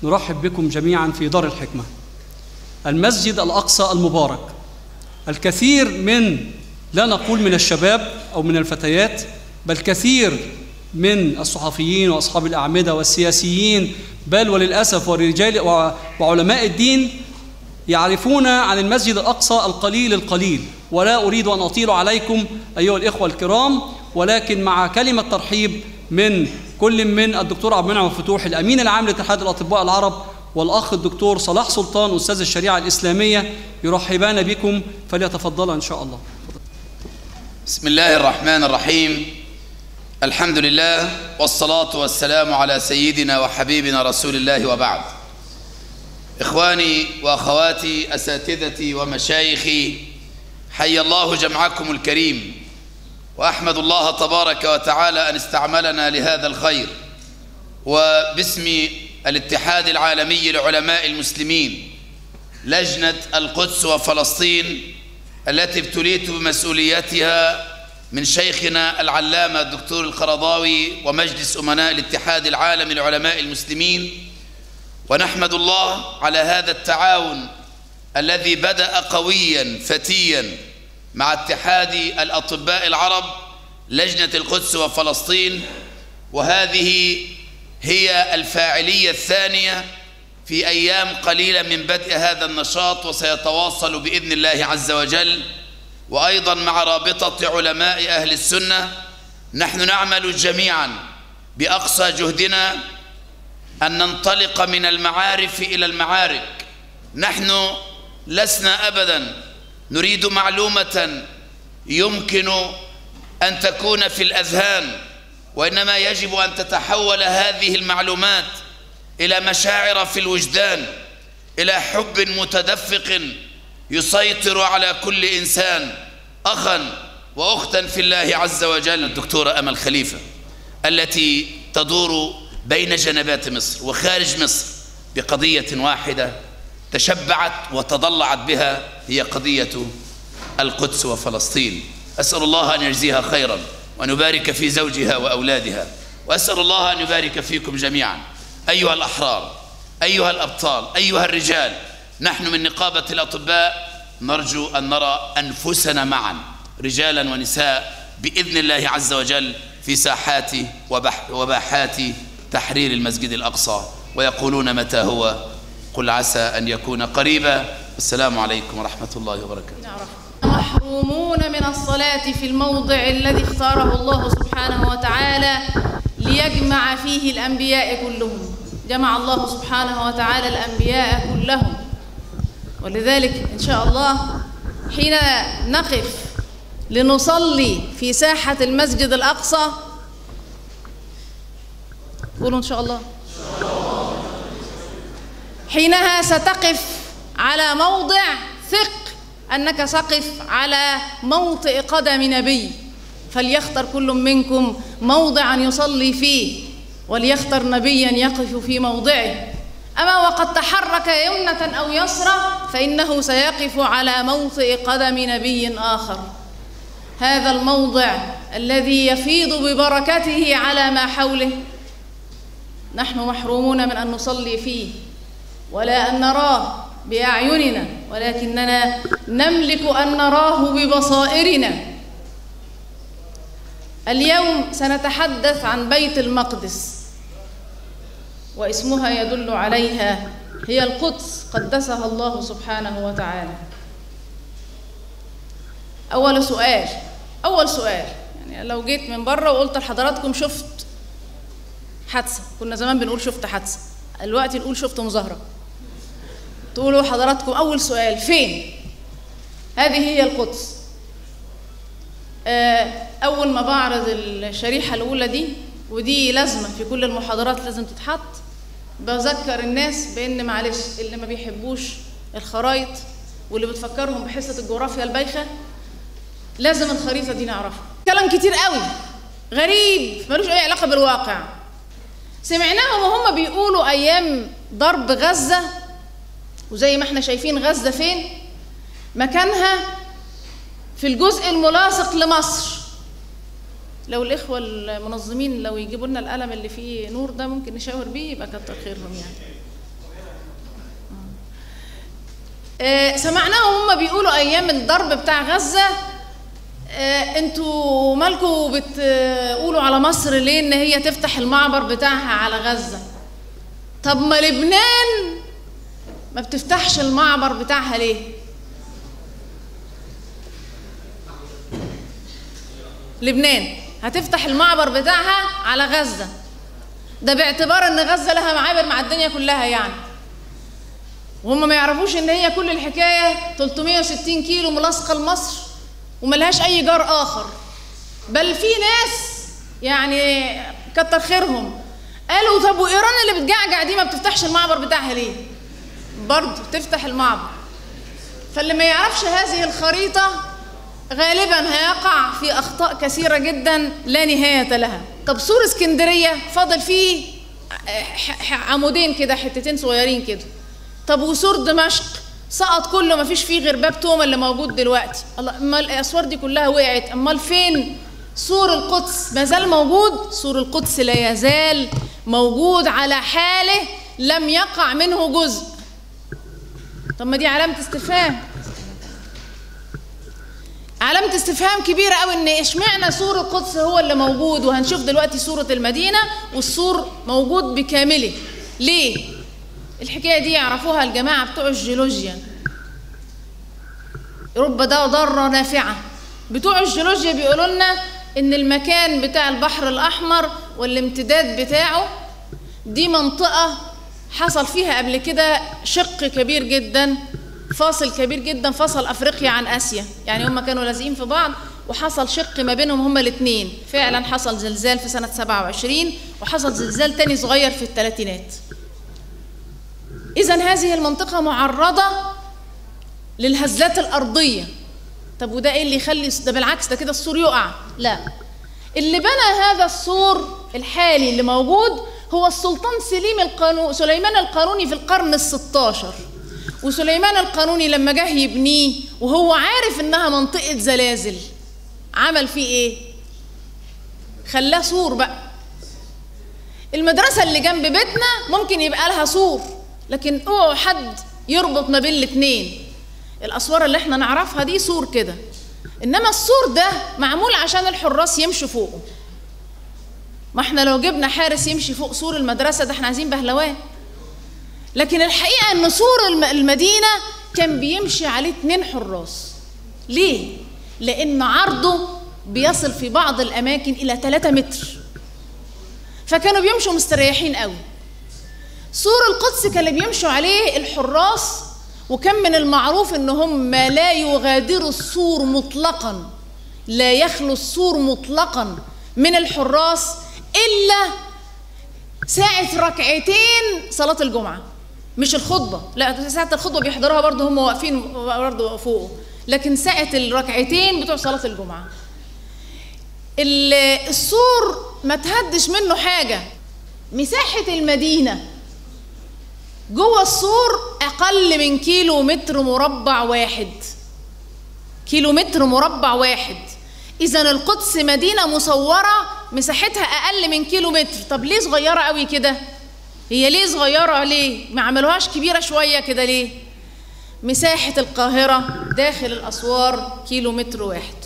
نرحب بكم جميعا في دار الحكمة المسجد الأقصى المبارك الكثير من لا نقول من الشباب أو من الفتيات بل كثير من الصحفيين وأصحاب الأعمدة والسياسيين بل وللأسف ورجال وعلماء الدين يعرفون عن المسجد الأقصى القليل القليل ولا أريد أن أطيل عليكم أيها الإخوة الكرام ولكن مع كلمة ترحيب من كل من الدكتور عبد المنعم فتوح الأمين العام لاتحاد الأطباء العرب والأخ الدكتور صلاح سلطان أستاذ الشريعة الإسلامية يرحبان بكم فليتفضلا إن شاء الله بسم الله الرحمن الرحيم الحمد لله والصلاة والسلام على سيدنا وحبيبنا رسول الله وبعد إخواني وأخواتي أساتذتي ومشايخي حي الله جمعكم الكريم وأحمد الله تبارك وتعالى أن استعملنا لهذا الخير وباسم الاتحاد العالمي لعلماء المسلمين لجنة القدس وفلسطين التي ابتليت بمسؤوليتها من شيخنا العلامة الدكتور القرضاوي ومجلس أمناء الاتحاد العالمي لعلماء المسلمين ونحمد الله على هذا التعاون الذي بدأ قويا فتيا مع اتحاد الأطباء العرب لجنة القدس وفلسطين وهذه هي الفاعلية الثانية في أيام قليلة من بدء هذا النشاط وسيتواصل بإذن الله عز وجل وأيضا مع رابطة علماء أهل السنة نحن نعمل جميعا بأقصى جهدنا أن ننطلق من المعارف إلى المعارك نحن لسنا أبدا نريد معلومة يمكن أن تكون في الأذهان وإنما يجب أن تتحول هذه المعلومات إلى مشاعر في الوجدان إلى حب متدفق يسيطر على كل إنسان أخا وأختا في الله عز وجل الدكتورة أمل خليفة التي تدور بين جنبات مصر وخارج مصر بقضية واحدة تشبعت وتضلعت بها هي قضية القدس وفلسطين أسأل الله أن يجزيها خيرا وأن يبارك في زوجها وأولادها وأسأل الله أن يبارك فيكم جميعا أيها الأحرار أيها الأبطال أيها الرجال نحن من نقابة الأطباء نرجو أن نرى أنفسنا معا رجالا ونساء بإذن الله عز وجل في ساحات وبح وباحات تحرير المسجد الأقصى ويقولون متى هو قل عسى أن يكون قريبا السلام عليكم ورحمة الله وبركاته محرومون من الصلاة في الموضع الذي اختاره الله سبحانه وتعالى ليجمع فيه الأنبياء كلهم جمع الله سبحانه وتعالى الأنبياء كلهم ولذلك إن شاء الله حين نقف لنصلي في ساحة المسجد الأقصى قولوا إن شاء الله حينها ستقف على موضع ثق أنك سقف على موطئ قدم نبي فليختر كل منكم موضعا يصلي فيه وليختر نبيا يقف في موضعه أما وقد تحرك يمنة أو يسرى فإنه سيقف على موطئ قدم نبي آخر هذا الموضع الذي يفيض ببركته على ما حوله نحن محرومون من أن نصلي فيه ولا أن نراه بأعيننا ولكننا نملك أن نراه ببصائرنا اليوم سنتحدث عن بيت المقدس واسمها يدل عليها هي القدس قدسها الله سبحانه وتعالى أول سؤال أول سؤال يعني لو جيت من بره وقلت لحضراتكم شفت حادثة كنا زمان بنقول شفت حادثة دلوقتي نقول شفت مظاهرة تقولوا حضراتكم أول سؤال فين؟ هذه هي القدس أول ما بعرض الشريحة الأولى دي ودي لازمة في كل المحاضرات لازم تتحط بذكر الناس بأن معلش اللي ما بيحبوش الخرايط واللي بتفكرهم بحصة الجغرافيا البايخة لازم الخريطة دي نعرفها كلام كتير قوي غريب ملوش أي علاقة بالواقع سمعناهم وهم بيقولوا أيام ضرب غزة وزي ما احنا شايفين غزة فين مكانها في الجزء الملاصق لمصر لو الإخوة المنظمين لو يجيبوا لنا القلم اللي فيه نور ده ممكن نشاور بيه يبقى كتر خيرهم يعني آه، سمعناهم هم بيقولوا ايام الضرب بتاع غزه آه، انتوا مالكوا بتقولوا على مصر ليه ان هي تفتح المعبر بتاعها على غزه طب ما لبنان ما بتفتحش المعبر بتاعها ليه لبنان هتفتح المعبر بتاعها على غزه ده باعتبار ان غزه لها معابر مع الدنيا كلها يعني وهم ما يعرفوش ان هي كل الحكايه 360 كيلو ملاصقه لمصر وملهاش اي جار اخر بل في ناس يعني كتر خيرهم قالوا طب وايران اللي بتجعجع دي ما بتفتحش المعبر بتاعها ليه برضه تفتح المعبر فاللي ما يعرفش هذه الخريطه غالبا هيقع في اخطاء كثيره جدا لا نهايه لها طب سور اسكندريه فاضل فيه ح- ح- عمودين كده حتتين صغيرين كده طب وسور دمشق سقط كله ما فيش فيه غير باب توما اللي موجود دلوقتي الله امال الاسوار دي كلها وقعت امال فين سور القدس ما زال موجود سور القدس لا يزال موجود على حاله لم يقع منه جزء طب ما دي علامه استفهام علامة استفهام كبيرة قوي ان اشمعنى سور القدس هو اللي موجود وهنشوف دلوقتي سورة المدينة والسور موجود بكامله ليه؟ الحكاية دي يعرفوها الجماعة بتوع الجيولوجيا رب ده ضارة نافعة بتوع الجيولوجيا بيقولوا لنا ان المكان بتاع البحر الاحمر والامتداد بتاعه دي منطقة حصل فيها قبل كده شق كبير جدا فاصل كبير جدا فصل افريقيا عن اسيا يعني هم كانوا لازقين في بعض وحصل شق ما بينهم هما الاثنين فعلا حصل زلزال في سنة 27 وحصل زلزال تاني صغير في الثلاثينات إذا هذه المنطقة معرضة للهزات الأرضية طب وده إيه اللي يخلي ده بالعكس ده كده السور يقع لا اللي بنى هذا السور الحالي اللي موجود هو السلطان سليم القانو... سليمان القانوني في القرن الستاشر وسليمان القانوني لما جه يبنيه وهو عارف انها منطقة زلازل عمل فيه ايه خلاه سور بقى المدرسة اللي جنب بيتنا ممكن يبقى لها سور لكن اوعوا حد يربط ما بين الاتنين الاسوار اللي احنا نعرفها دي سور كده انما السور ده معمول عشان الحراس يمشوا فوقه ما احنا لو جبنا حارس يمشي فوق سور المدرسة ده احنا عايزين بهلوان لكن الحقيقة ان سور الم- المدينة كان بيمشي عليه اتنين حراس ليه؟ لان عرضه بيصل في بعض الاماكن الى 3 متر فكانوا بيمشوا مستريحين قوي سور القدس كانوا بيمشوا عليه الحراس وكان من المعروف ان هم لا يغادروا السور مطلقا لا يخلو السور مطلقا من الحراس الا ساعة ركعتين صلاة الجمعة مش الخطبة لا ساعة الخطبة بيحضروها برضه هم واقفين برضه فوقه لكن ساعة الركعتين بتوع صلاة الجمعة ال- السور ما تهدش منه حاجة مساحة المدينة جوه السور أقل من كيلو متر مربع واحد كيلو متر مربع واحد إذا القدس مدينة مصورة مساحتها أقل من كيلو متر طب ليه صغيرة قوي كده؟ هي ليه صغيرة ليه؟ ما عملوهاش كبيرة شوية كده ليه؟ مساحة القاهرة داخل الأسوار كيلو متر واحد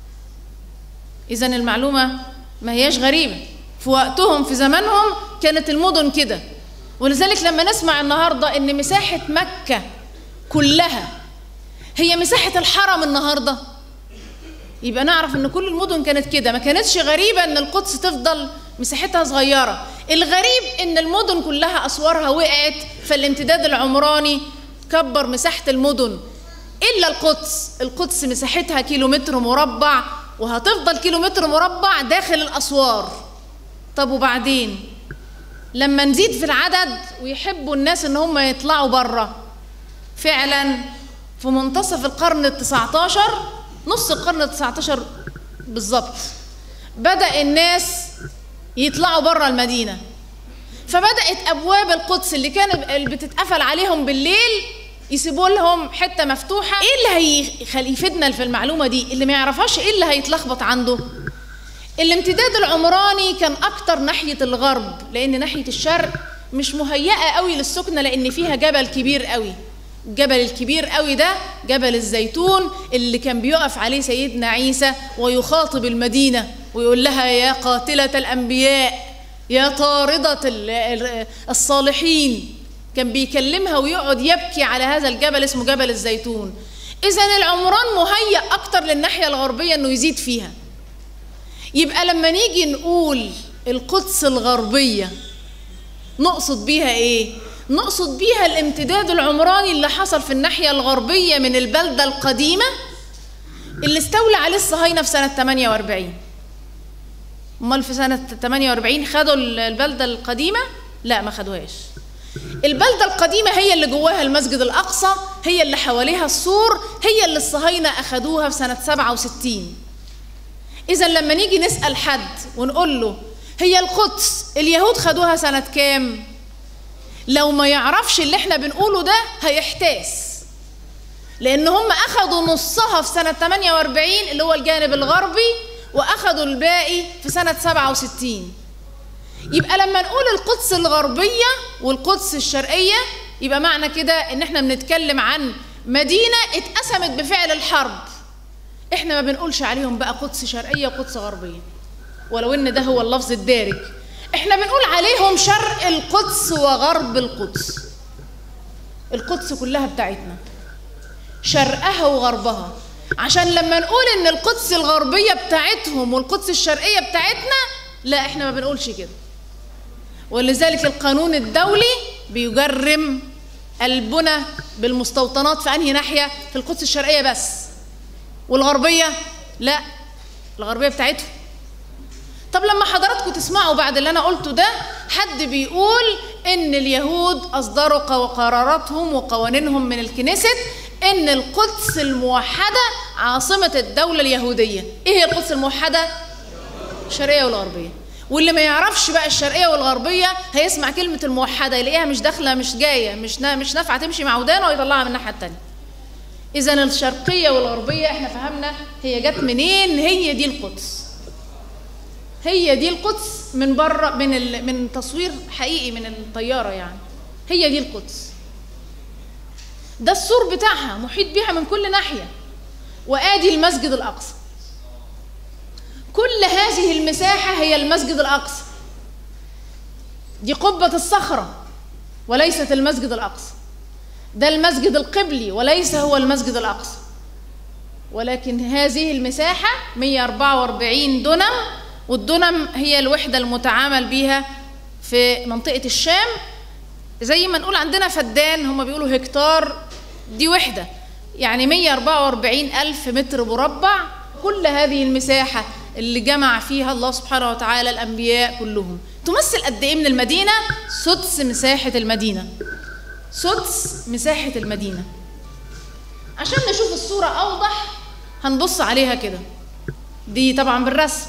إذا المعلومة ما هياش غريبة في وقتهم في زمانهم كانت المدن كده ولذلك لما نسمع النهاردة إن مساحة مكة كلها هي مساحة الحرم النهارده يبقى نعرف ان كل المدن كانت كده ما كانتش غريبة ان القدس تفضل مساحتها صغيرة الغريب ان المدن كلها اسوارها وقعت فالامتداد العمراني كبر مساحة المدن الا القدس القدس مساحتها كيلومتر مربع وهتفضل كيلومتر مربع داخل الاسوار طب وبعدين لما نزيد في العدد ويحبوا الناس ان هم يطلعوا بره فعلا في منتصف القرن التسعة عشر نص القرن التسعة عشر بالظبط بدأ الناس يطلعوا بره المدينة فبدأت أبواب القدس اللي كانت اللي بتتقفل عليهم بالليل يسيبوا لهم حتة مفتوحة إيه اللي هيخلي يفيدنا في المعلومة دي اللي ما يعرفهاش إيه اللي هيتلخبط عنده الامتداد العمراني كان أكتر ناحية الغرب لأن ناحية الشرق مش مهيئة قوي للسكنة لأن فيها جبل كبير قوي الجبل الكبير قوي ده جبل الزيتون اللي كان بيقف عليه سيدنا عيسى ويخاطب المدينة ويقول لها يا قاتلة الأنبياء يا طاردة الصالحين كان بيكلمها ويقعد يبكي على هذا الجبل اسمه جبل الزيتون إذا العمران مهيأ أكتر للناحية الغربية إنه يزيد فيها يبقى لما نيجي نقول القدس الغربية نقصد بيها إيه؟ نقصد بيها الامتداد العمراني اللي حصل في الناحية الغربية من البلدة القديمة اللي استولى عليه الصهاينة في سنة 48 امال في سنة 48 خدوا البلدة القديمة؟ لا ما خدوهاش البلدة القديمة هي اللي جواها المسجد الأقصى هي اللي حواليها السور هي اللي الصهاينة أخدوها في سنة 67 إذا لما نيجي نسأل حد ونقول له هي القدس اليهود خدوها سنة كام؟ لو ما يعرفش اللي احنا بنقوله ده هيحتاس لأن هم أخدوا نصها في سنة 48 اللي هو الجانب الغربي وأخدوا الباقي في سنة 67 يبقى لما نقول القدس الغربية والقدس الشرقية يبقى معنى كده إن احنا بنتكلم عن مدينة اتقسمت بفعل الحرب احنا ما بنقولش عليهم بقى قدس شرقية وقدس غربية ولو إن ده هو اللفظ الدارج احنا بنقول عليهم شرق القدس وغرب القدس القدس كلها بتاعتنا شرقها وغربها عشان لما نقول ان القدس الغربية بتاعتهم والقدس الشرقية بتاعتنا لا احنا ما بنقولش كده ولذلك القانون الدولي بيجرم البنى بالمستوطنات في انهي ناحية في القدس الشرقية بس والغربية لا الغربية بتاعتهم طب لما حضراتكم تسمعوا بعد اللي انا قلته ده حد بيقول ان اليهود اصدروا قراراتهم وقوانينهم من الكنيست ان القدس الموحده عاصمه الدوله اليهوديه ايه هي القدس الموحده الشرقيه والغربيه واللي ما يعرفش بقى الشرقيه والغربيه هيسمع كلمه الموحده يلاقيها مش داخله مش جايه مش نا مش نافعه تمشي مع ودانه ويطلعها من الناحيه الثانيه اذا الشرقيه والغربيه احنا فهمنا هي جت منين هي دي القدس هي دي القدس من بره من ال... من تصوير حقيقي من الطياره يعني هي دي القدس ده السور بتاعها محيط بيها من كل ناحيه وادي المسجد الاقصى كل هذه المساحه هي المسجد الاقصى دي قبه الصخره وليست المسجد الاقصى ده المسجد القبلي وليس هو المسجد الاقصى ولكن هذه المساحه 144 دنم والدنم هي الوحدة المتعامل بيها في منطقة الشام زي ما نقول عندنا فدان هم بيقولوا هكتار دي وحدة يعني 144 ألف متر مربع كل هذه المساحة اللي جمع فيها الله سبحانه وتعالى الأنبياء كلهم تمثل قد إيه من المدينة؟ سدس مساحة المدينة سدس مساحة المدينة عشان نشوف الصورة أوضح هنبص عليها كده دي طبعا بالرسم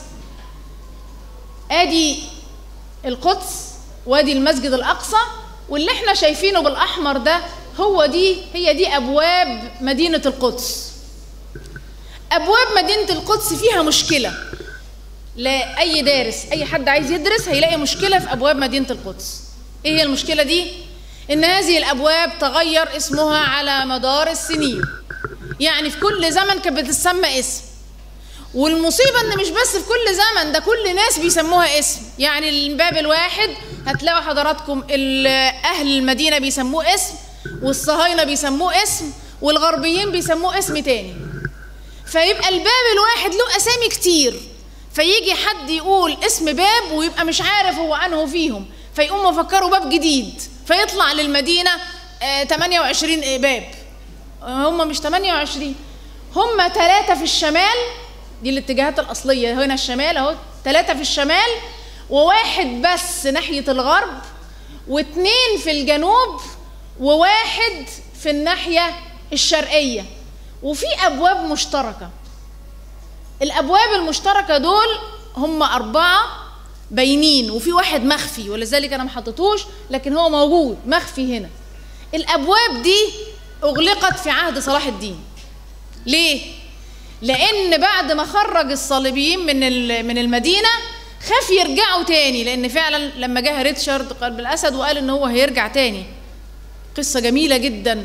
ادي القدس وادي المسجد الاقصى واللي احنا شايفينه بالاحمر ده هو دي هي دي ابواب مدينه القدس ابواب مدينه القدس فيها مشكله لاي دارس اي حد عايز يدرس هيلاقي مشكله في ابواب مدينه القدس ايه هي المشكله دي ان هذه الابواب تغير اسمها على مدار السنين يعني في كل زمن كانت بتسمى اسم والمصيبة ان مش بس في كل زمن ده كل ناس بيسموها اسم يعني الباب الواحد هتلاقوا حضراتكم اهل المدينة بيسموه اسم والصهاينة بيسموه اسم والغربيين بيسموه اسم تاني فيبقى الباب الواحد له اسامي كتير فيجي حد يقول اسم باب ويبقى مش عارف هو انه فيهم فيقوم مفكره باب جديد فيطلع للمدينة آه 28 باب هم مش 28 هم ثلاثة في الشمال دي الاتجاهات الأصلية هنا الشمال أهو ثلاثة في الشمال وواحد بس ناحية الغرب واثنين في الجنوب وواحد في الناحية الشرقية وفي أبواب مشتركة الأبواب المشتركة دول هم أربعة باينين وفي واحد مخفي ولذلك أنا ما حطيتوش لكن هو موجود مخفي هنا الأبواب دي أغلقت في عهد صلاح الدين ليه؟ لان بعد ما خرج الصليبيين من من المدينه خاف يرجعوا تاني لان فعلا لما جه ريتشارد قلب الاسد وقال ان هو هيرجع تاني قصه جميله جدا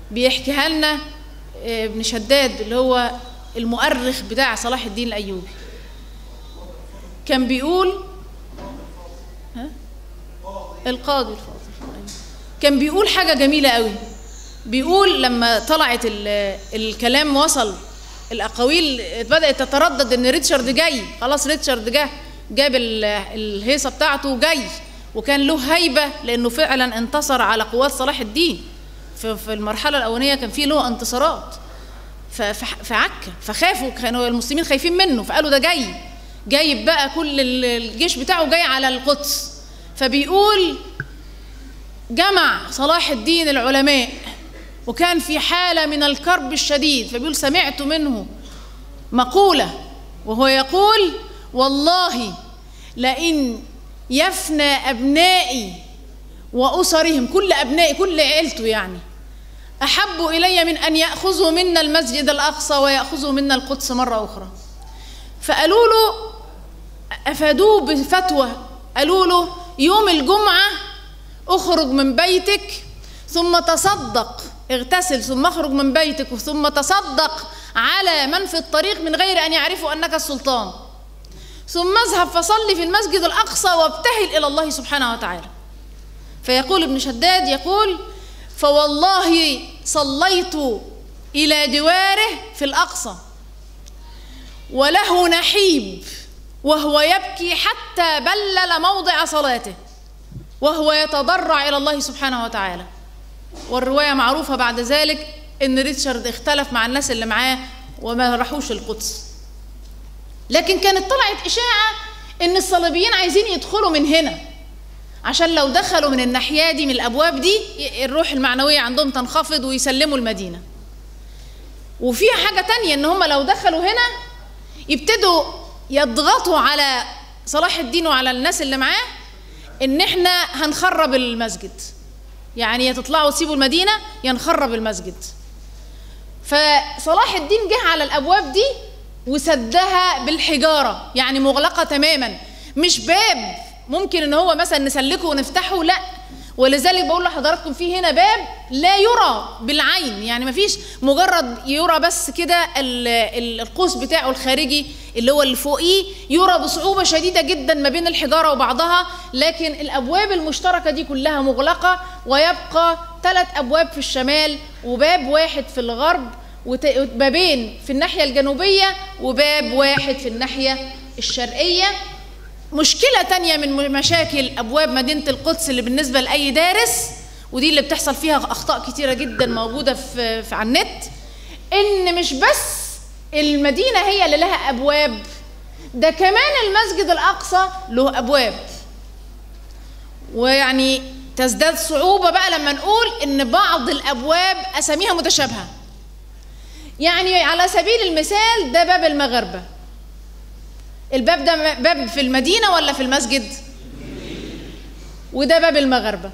بيحكيها لنا آه، ابن شداد اللي هو المؤرخ بتاع صلاح الدين الايوبي كان بيقول ها؟ القاضي الفاضل أيوة. كان بيقول حاجة جميلة قوي بيقول لما طلعت ال- الكلام وصل الأقاويل بدأت تتردد إن ريتشارد جاي خلاص ريتشارد جه جاب ال- الهيصة بتاعته جاي وكان له هيبة لأنه فعلا انتصر على قوات صلاح الدين في في المرحلة الأولانية كان في له انتصارات ف- فح- فعكة فخافوا كانوا المسلمين خايفين منه فقالوا ده جاي جايب بقى كل ال- الجيش بتاعه جاي على القدس فبيقول جمع صلاح الدين العلماء وكان في حالة من الكرب الشديد فبيقول سمعت منه مقولة وهو يقول والله لئن يفنى أبنائي وأسرهم كل أبنائي كل عيلته يعني أحب إلي من أن يأخذوا منا المسجد الأقصى ويأخذوا منا القدس مرة أخرى فقالوا له أفادوه بفتوى قالوا له يوم الجمعة اخرج من بيتك ثم تصدق اغتسل ثم اخرج من بيتك ثم تصدق على من في الطريق من غير أن يعرفوا أنك السلطان ثم اذهب فصلي في المسجد الأقصى وابتهل إلى الله سبحانه وتعالى فيقول ابن شداد يقول فوالله صليت إلى جواره في الأقصى وله نحيب وهو يبكي حتى بلل موضع صلاته وهو يتضرع إلى الله سبحانه وتعالى والرواية معروفة بعد ذلك إن ريتشارد اختلف مع الناس اللي معاه وما راحوش القدس لكن كانت طلعت إشاعة إن الصليبيين عايزين يدخلوا من هنا عشان لو دخلوا من الناحية دي من الأبواب دي الروح المعنوية عندهم تنخفض ويسلموا المدينة وفيها حاجة تانية إن هم لو دخلوا هنا يبتدوا يضغطوا على صلاح الدين وعلى الناس اللي معاه إن إحنا هنخرب المسجد يعني يا تطلعوا تسيبوا المدينة يا نخرب المسجد فصلاح الدين جه على الأبواب دي وسدها بالحجارة يعني مغلقة تماما مش باب ممكن ان هو مثلا نسلكه ونفتحه لا ولذلك بقول لحضراتكم في هنا باب لا يرى بالعين يعني مفيش مجرد يرى بس كده ال- ال- القوس بتاعه الخارجي اللي هو اللي فوقيه يرى بصعوبة شديدة جدا ما بين الحجارة وبعضها لكن الأبواب المشتركة دي كلها مغلقة ويبقى ثلاث أبواب في الشمال وباب واحد في الغرب وت- وبابين في الناحية الجنوبية وباب واحد في الناحية الشرقية مشكلة تانية من مشاكل أبواب مدينة القدس اللي بالنسبة لأي دارس ودي اللي بتحصل فيها أخطاء كتيرة جدا موجودة في, في على النت إن مش بس المدينة هي اللي لها أبواب ده كمان المسجد الأقصى له أبواب ويعني تزداد صعوبة بقى لما نقول إن بعض الأبواب أساميها متشابهة يعني على سبيل المثال ده باب المغاربة الباب ده باب في المدينة ولا في المسجد وده باب المغاربة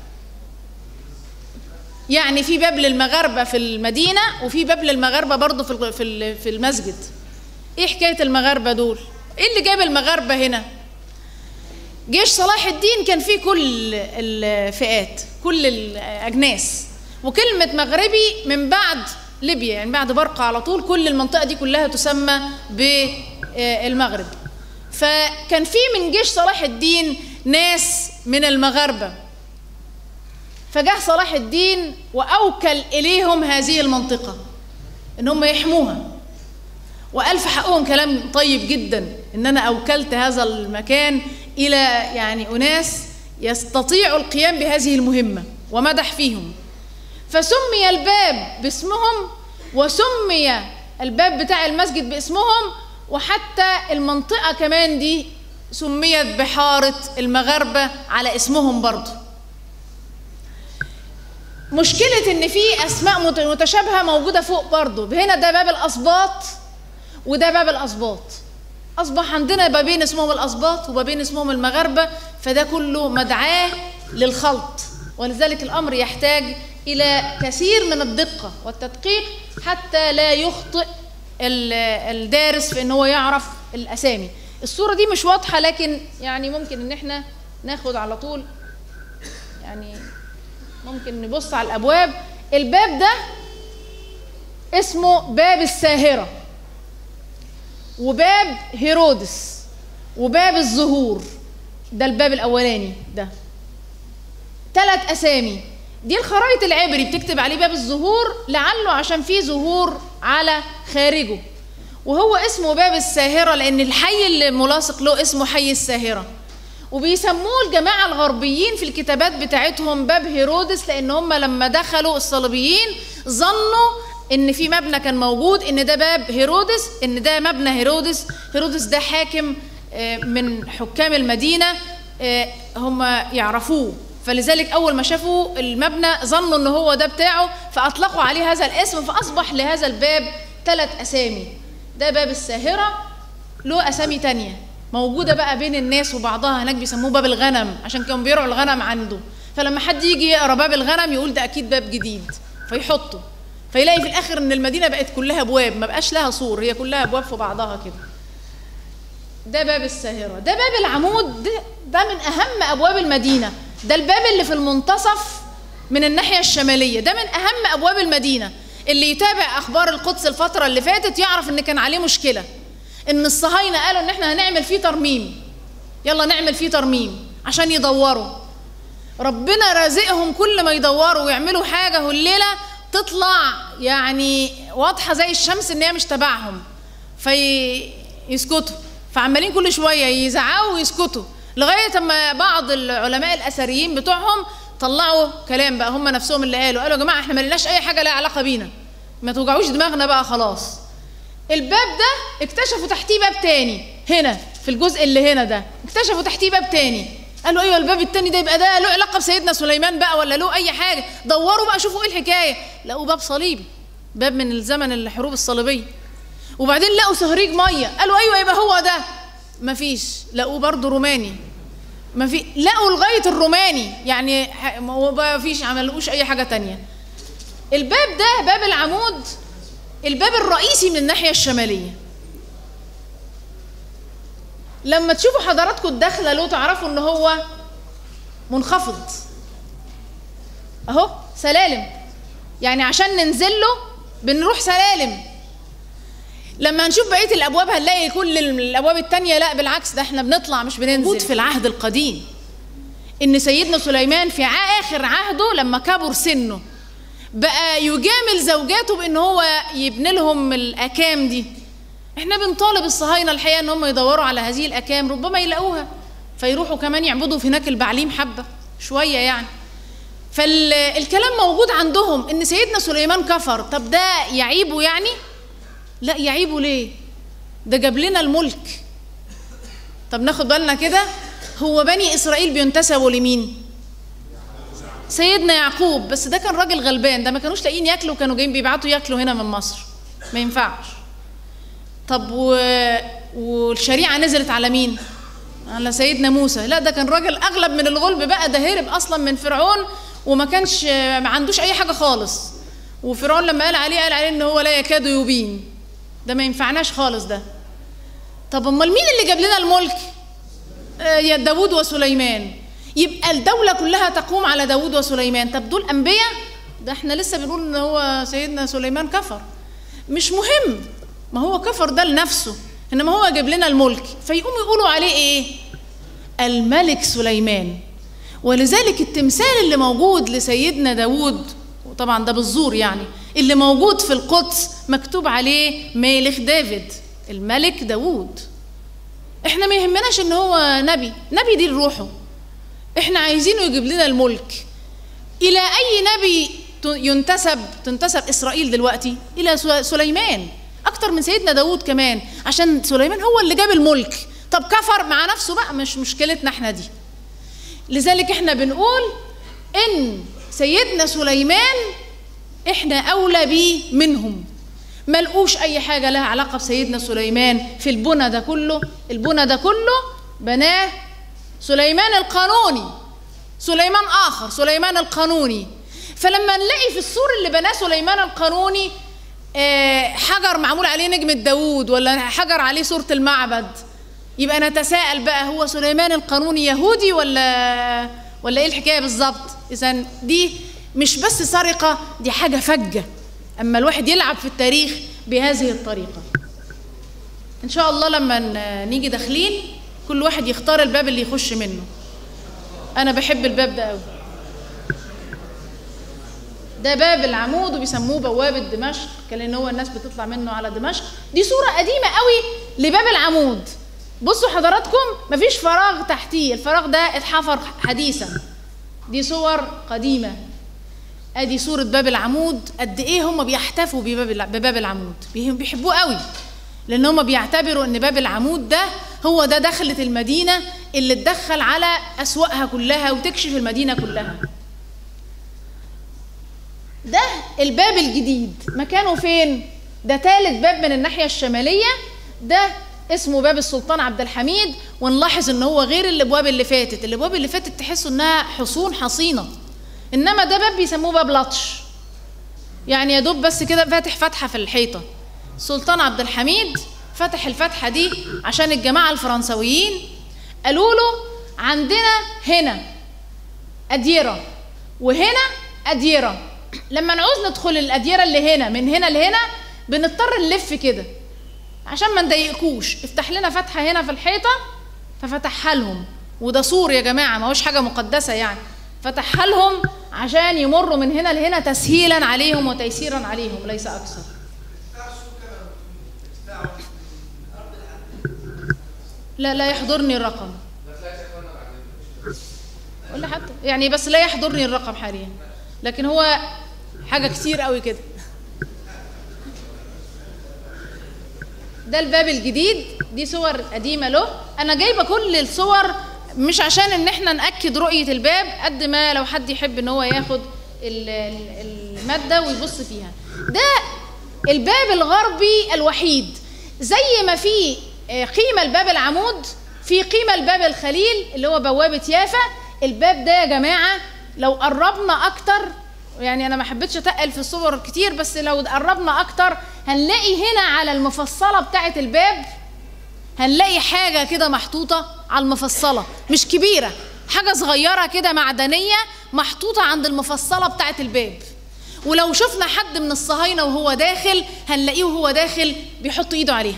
يعني في باب للمغاربة في المدينة وفي باب للمغاربة برضه في الغ- في ال- في المسجد ايه حكاية المغاربة دول ايه اللي جاب المغاربة هنا جيش صلاح الدين كان فيه كل الفئات كل الأجناس وكلمة مغربي من بعد ليبيا يعني بعد برقة على طول كل المنطقة دي كلها تسمى بالمغرب فكان في من جيش صلاح الدين ناس من المغاربة فجاء صلاح الدين وأوكل إليهم هذه المنطقة إن هم يحموها وقال في حقهم كلام طيب جدا ان انا اوكلت هذا المكان الى يعني اناس يستطيعوا القيام بهذه المهمه ومدح فيهم فسمي الباب باسمهم وسمي الباب بتاع المسجد باسمهم وحتى المنطقه كمان دي سميت بحاره المغاربه على اسمهم برضه مشكلة إن في أسماء مت- متشابهة موجودة فوق برضه هنا ده باب الأسباط وده باب الأسباط أصبح عندنا بابين اسمهم الأسباط وبابين اسمهم المغاربة فده كله مدعاة للخلط ولذلك الأمر يحتاج إلى كثير من الدقة والتدقيق حتى لا يخطئ ال- الدارس في إن هو يعرف الأسامي الصورة دي مش واضحة لكن يعني ممكن إن احنا ناخد على طول يعني ممكن نبص على الابواب الباب ده اسمه باب الساهرة وباب هيرودس وباب الزهور ده الباب الأولاني ده ثلاث أسامي دي الخرائط العبري بتكتب عليه باب الزهور لعله عشان فيه زهور على خارجه وهو اسمه باب الساهرة لأن الحي اللي ملاصق له اسمه حي الساهرة وبيسموه الجماعة الغربيين في الكتابات بتاعتهم باب هيرودس لأن هم لما دخلوا الصليبيين ظنوا إن في مبنى كان موجود إن ده باب هيرودس إن ده مبنى هيرودس هيرودس ده حاكم آه، من حكام المدينة آه، هم يعرفوه فلذلك أول ما شافوا المبنى ظنوا إن هو ده بتاعه فأطلقوا عليه هذا الاسم فأصبح لهذا الباب ثلاث أسامي ده باب الساهرة له أسامي تانية موجودة بقى بين الناس وبعضها هناك بيسموه باب الغنم عشان كانوا بيرعوا الغنم عنده فلما حد يجي يقرا باب الغنم يقول ده أكيد باب جديد فيحطه فيلاقي في الآخر إن المدينة بقت كلها أبواب ما بقاش لها سور هي كلها أبواب في بعضها كده ده باب الساهرة ده باب العمود ده, ده من أهم أبواب المدينة ده الباب اللي في المنتصف من الناحية الشمالية ده من أهم أبواب المدينة اللي يتابع أخبار القدس الفترة اللي فاتت يعرف إن كان عليه مشكلة إن الصهاينة قالوا إن إحنا هنعمل فيه ترميم يلا نعمل فيه ترميم عشان يدوروا ربنا رازقهم كل ما يدوروا ويعملوا حاجة والليلة تطلع يعني واضحة زي الشمس إن هي مش تبعهم فيسكتوا فعمالين كل شوية يزعقوا ويسكتوا لغاية اما بعض العلماء الأثريين بتوعهم طلعوا كلام بقى هم نفسهم اللي قالوا قالوا يا جماعة احنا ملناش أي حاجة لها علاقة بينا ما توجعوش دماغنا بقى خلاص الباب ده اكتشفوا تحتيه باب تاني هنا في الجزء اللي هنا ده اكتشفوا تحتيه باب تاني قالوا ايوه الباب التاني ده يبقى ده له علاقه بسيدنا سليمان بقى ولا له اي حاجه دوروا بقى شوفوا ايه الحكايه لقوا باب صليبي باب من الزمن الحروب الصليبيه وبعدين لقوا سهريج ميه قالوا ايوه يبقى هو ده مفيش لقوه برضه روماني ما في لقوا لغايه الروماني يعني ح- ما فيش عملوش اي حاجه تانية الباب ده باب العمود الباب الرئيسي من الناحيه الشماليه لما تشوفوا حضراتكم الداخله له تعرفوا ان هو منخفض اهو سلالم يعني عشان ننزل له بنروح سلالم لما هنشوف بقيه الابواب هنلاقي كل الابواب التانية لا بالعكس ده احنا بنطلع مش بننزل موجود في العهد القديم ان سيدنا سليمان في ع- اخر عهده لما كبر سنه بقى يجامل زوجاته بان هو يبني لهم الاكام دي احنا بنطالب الصهاينه الحقيقه ان هم يدوروا على هذه الاكام ربما يلاقوها فيروحوا كمان يعبدوا في هناك البعليم حبه شويه يعني فالكلام موجود عندهم ان سيدنا سليمان كفر طب ده يعيبه يعني لا يعيبه ليه ده جاب لنا الملك طب ناخد بالنا كده هو بني اسرائيل بينتسبوا لمين سيدنا يعقوب بس ده كان راجل غلبان ده ما كانوش لاقيين ياكلوا كانوا جايين بيبعتوا ياكلوا هنا من مصر ما ينفعش طب و... والشريعه نزلت على مين على سيدنا موسى لا ده كان راجل اغلب من الغلب بقى ده هرب اصلا من فرعون وما كانش ما عندوش اي حاجه خالص وفرعون لما قال عليه قال عليه ان هو لا يكاد يبين ده ما ينفعناش خالص ده طب امال مين اللي جاب لنا الملك آه، يا داوود وسليمان يبقى الدولة كلها تقوم على داوود وسليمان طب دول أنبياء ده احنا لسه بنقول ان هو سيدنا سليمان كفر مش مهم ما هو كفر ده لنفسه انما هو جاب لنا الملك فيقوموا يقولوا عليه ايه الملك سليمان ولذلك التمثال اللي موجود لسيدنا داوود وطبعا ده بالزور يعني اللي موجود في القدس مكتوب عليه ملك دافيد الملك داوود احنا ما يهمناش ان هو نبي نبي دي لروحه احنا عايزينه يجيب لنا الملك الى اي نبي ت- ينتسب تنتسب اسرائيل دلوقتي الى سو- سليمان اكتر من سيدنا داوود كمان عشان سليمان هو اللي جاب الملك طب كفر مع نفسه بقى مش مشكلتنا احنا دي لذلك احنا بنقول ان سيدنا سليمان احنا اولى بيه منهم ملقوش اي حاجه لها علاقه بسيدنا سليمان في البنى ده كله البنى ده كله بناه سليمان القانوني سليمان اخر سليمان القانوني فلما نلاقي في السور اللي بناه سليمان القانوني آه، حجر معمول عليه نجمة داوود ولا حجر عليه صورة المعبد يبقى نتساءل بقى هو سليمان القانوني يهودي ولا ولا ايه الحكايه بالظبط اذا دي مش بس سرقه دي حاجه فجه اما الواحد يلعب في التاريخ بهذه الطريقه ان شاء الله لما ن- نيجي داخلين كل واحد يختار الباب اللي يخش منه انا بحب الباب ده قوي ده باب العمود وبيسموه بوابة دمشق كان هو الناس بتطلع منه على دمشق دي صورة قديمة قوي لباب العمود بصوا حضراتكم مفيش فراغ تحتيه الفراغ ده اتحفر حديثا دي صور قديمة ادي صورة باب العمود قد ايه هم بيحتفوا بباب الع- بباب العمود بيه- بيحبوه قوي لان هم بيعتبروا ان باب العمود ده هو ده دخلة المدينة اللي تدخل على اسواقها كلها وتكشف المدينة كلها ده الباب الجديد مكانه فين ده ثالث باب من الناحية الشمالية ده اسمه باب السلطان عبد الحميد ونلاحظ ان هو غير الابواب اللي فاتت الابواب اللي فاتت تحسوا انها حصون حصينة انما ده باب بيسموه باب لطش يعني يا دوب بس كده فاتح فتحة في الحيطة السلطان عبد الحميد فتح الفتحة دي عشان الجماعة الفرنسويين قالوا له عندنا هنا أديرة وهنا أديرة لما نعوز ندخل الأديرة اللي هنا من هنا لهنا بنضطر نلف كده عشان ما نضايقكوش افتح لنا فتحة هنا في الحيطة ففتحها لهم وده سور يا جماعة ما هوش حاجة مقدسة يعني فتحها لهم عشان يمروا من هنا لهنا تسهيلا عليهم وتيسيرا عليهم ليس أكثر لا لا يحضرني الرقم ولا حتى يعني بس لا يحضرني الرقم حاليا لكن هو حاجة كتير قوي كده ده الباب الجديد دي صور قديمة له أنا جايبة كل الصور مش عشان إن إحنا نأكد رؤية الباب قد ما لو حد يحب إن هو ياخد ال- ال- المادة ويبص فيها ده الباب الغربي الوحيد زي ما في آه، قيمة الباب العمود في قيمة الباب الخليل اللي هو بوابة يافا الباب ده يا جماعة لو قربنا أكتر يعني أنا ما حبيتش أتقل في الصور كتير بس لو قربنا أكتر هنلاقي هنا على المفصلة بتاعة الباب هنلاقي حاجة كده محطوطة على المفصلة مش كبيرة حاجة صغيرة كده معدنية محطوطة عند المفصلة بتاعة الباب ولو شفنا حد من الصهاينة وهو داخل هنلاقيه وهو داخل بيحط ايده عليها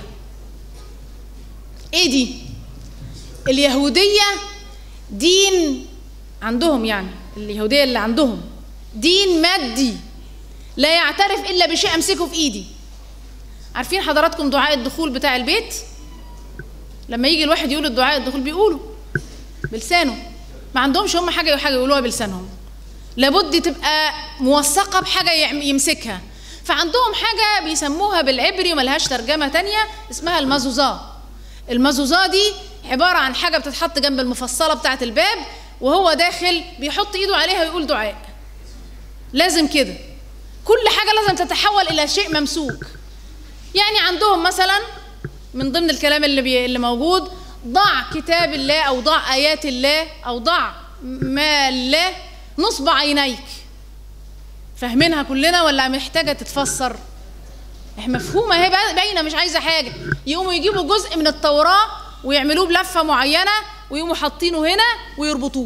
ايه دي اليهودية دين عندهم يعني اليهودية اللي عندهم دين مادي لا يعترف إلا بشيء أمسكه في إيدي عارفين حضراتكم دعاء الدخول بتاع البيت لما يجي الواحد يقول الدعاء الدخول بيقولوا بلسانه ما عندهمش هم حاجة حاجة يقولوها بلسانهم لابد تبقى موثقة بحاجة يعم- يمسكها فعندهم حاجة بيسموها بالعبري وملهاش ترجمة تانية اسمها المزوزة المزوزة دي عبارة عن حاجة بتتحط جنب المفصلة بتاعة الباب وهو داخل بيحط ايده عليها ويقول دعاء لازم كده كل حاجة لازم تتحول إلى شيء ممسوك يعني عندهم مثلا من ضمن الكلام اللي بي اللي موجود ضع كتاب الله أو ضع آيات الله أو ضع ما الله نصب عينيك فاهمينها كلنا ولا محتاجة تتفسر؟ احنا مفهومة اهي بقى- باينة مش عايزة حاجة يقوموا يجيبوا جزء من التوراة ويعملوه بلفة معينة ويقوموا حاطينه هنا ويربطوه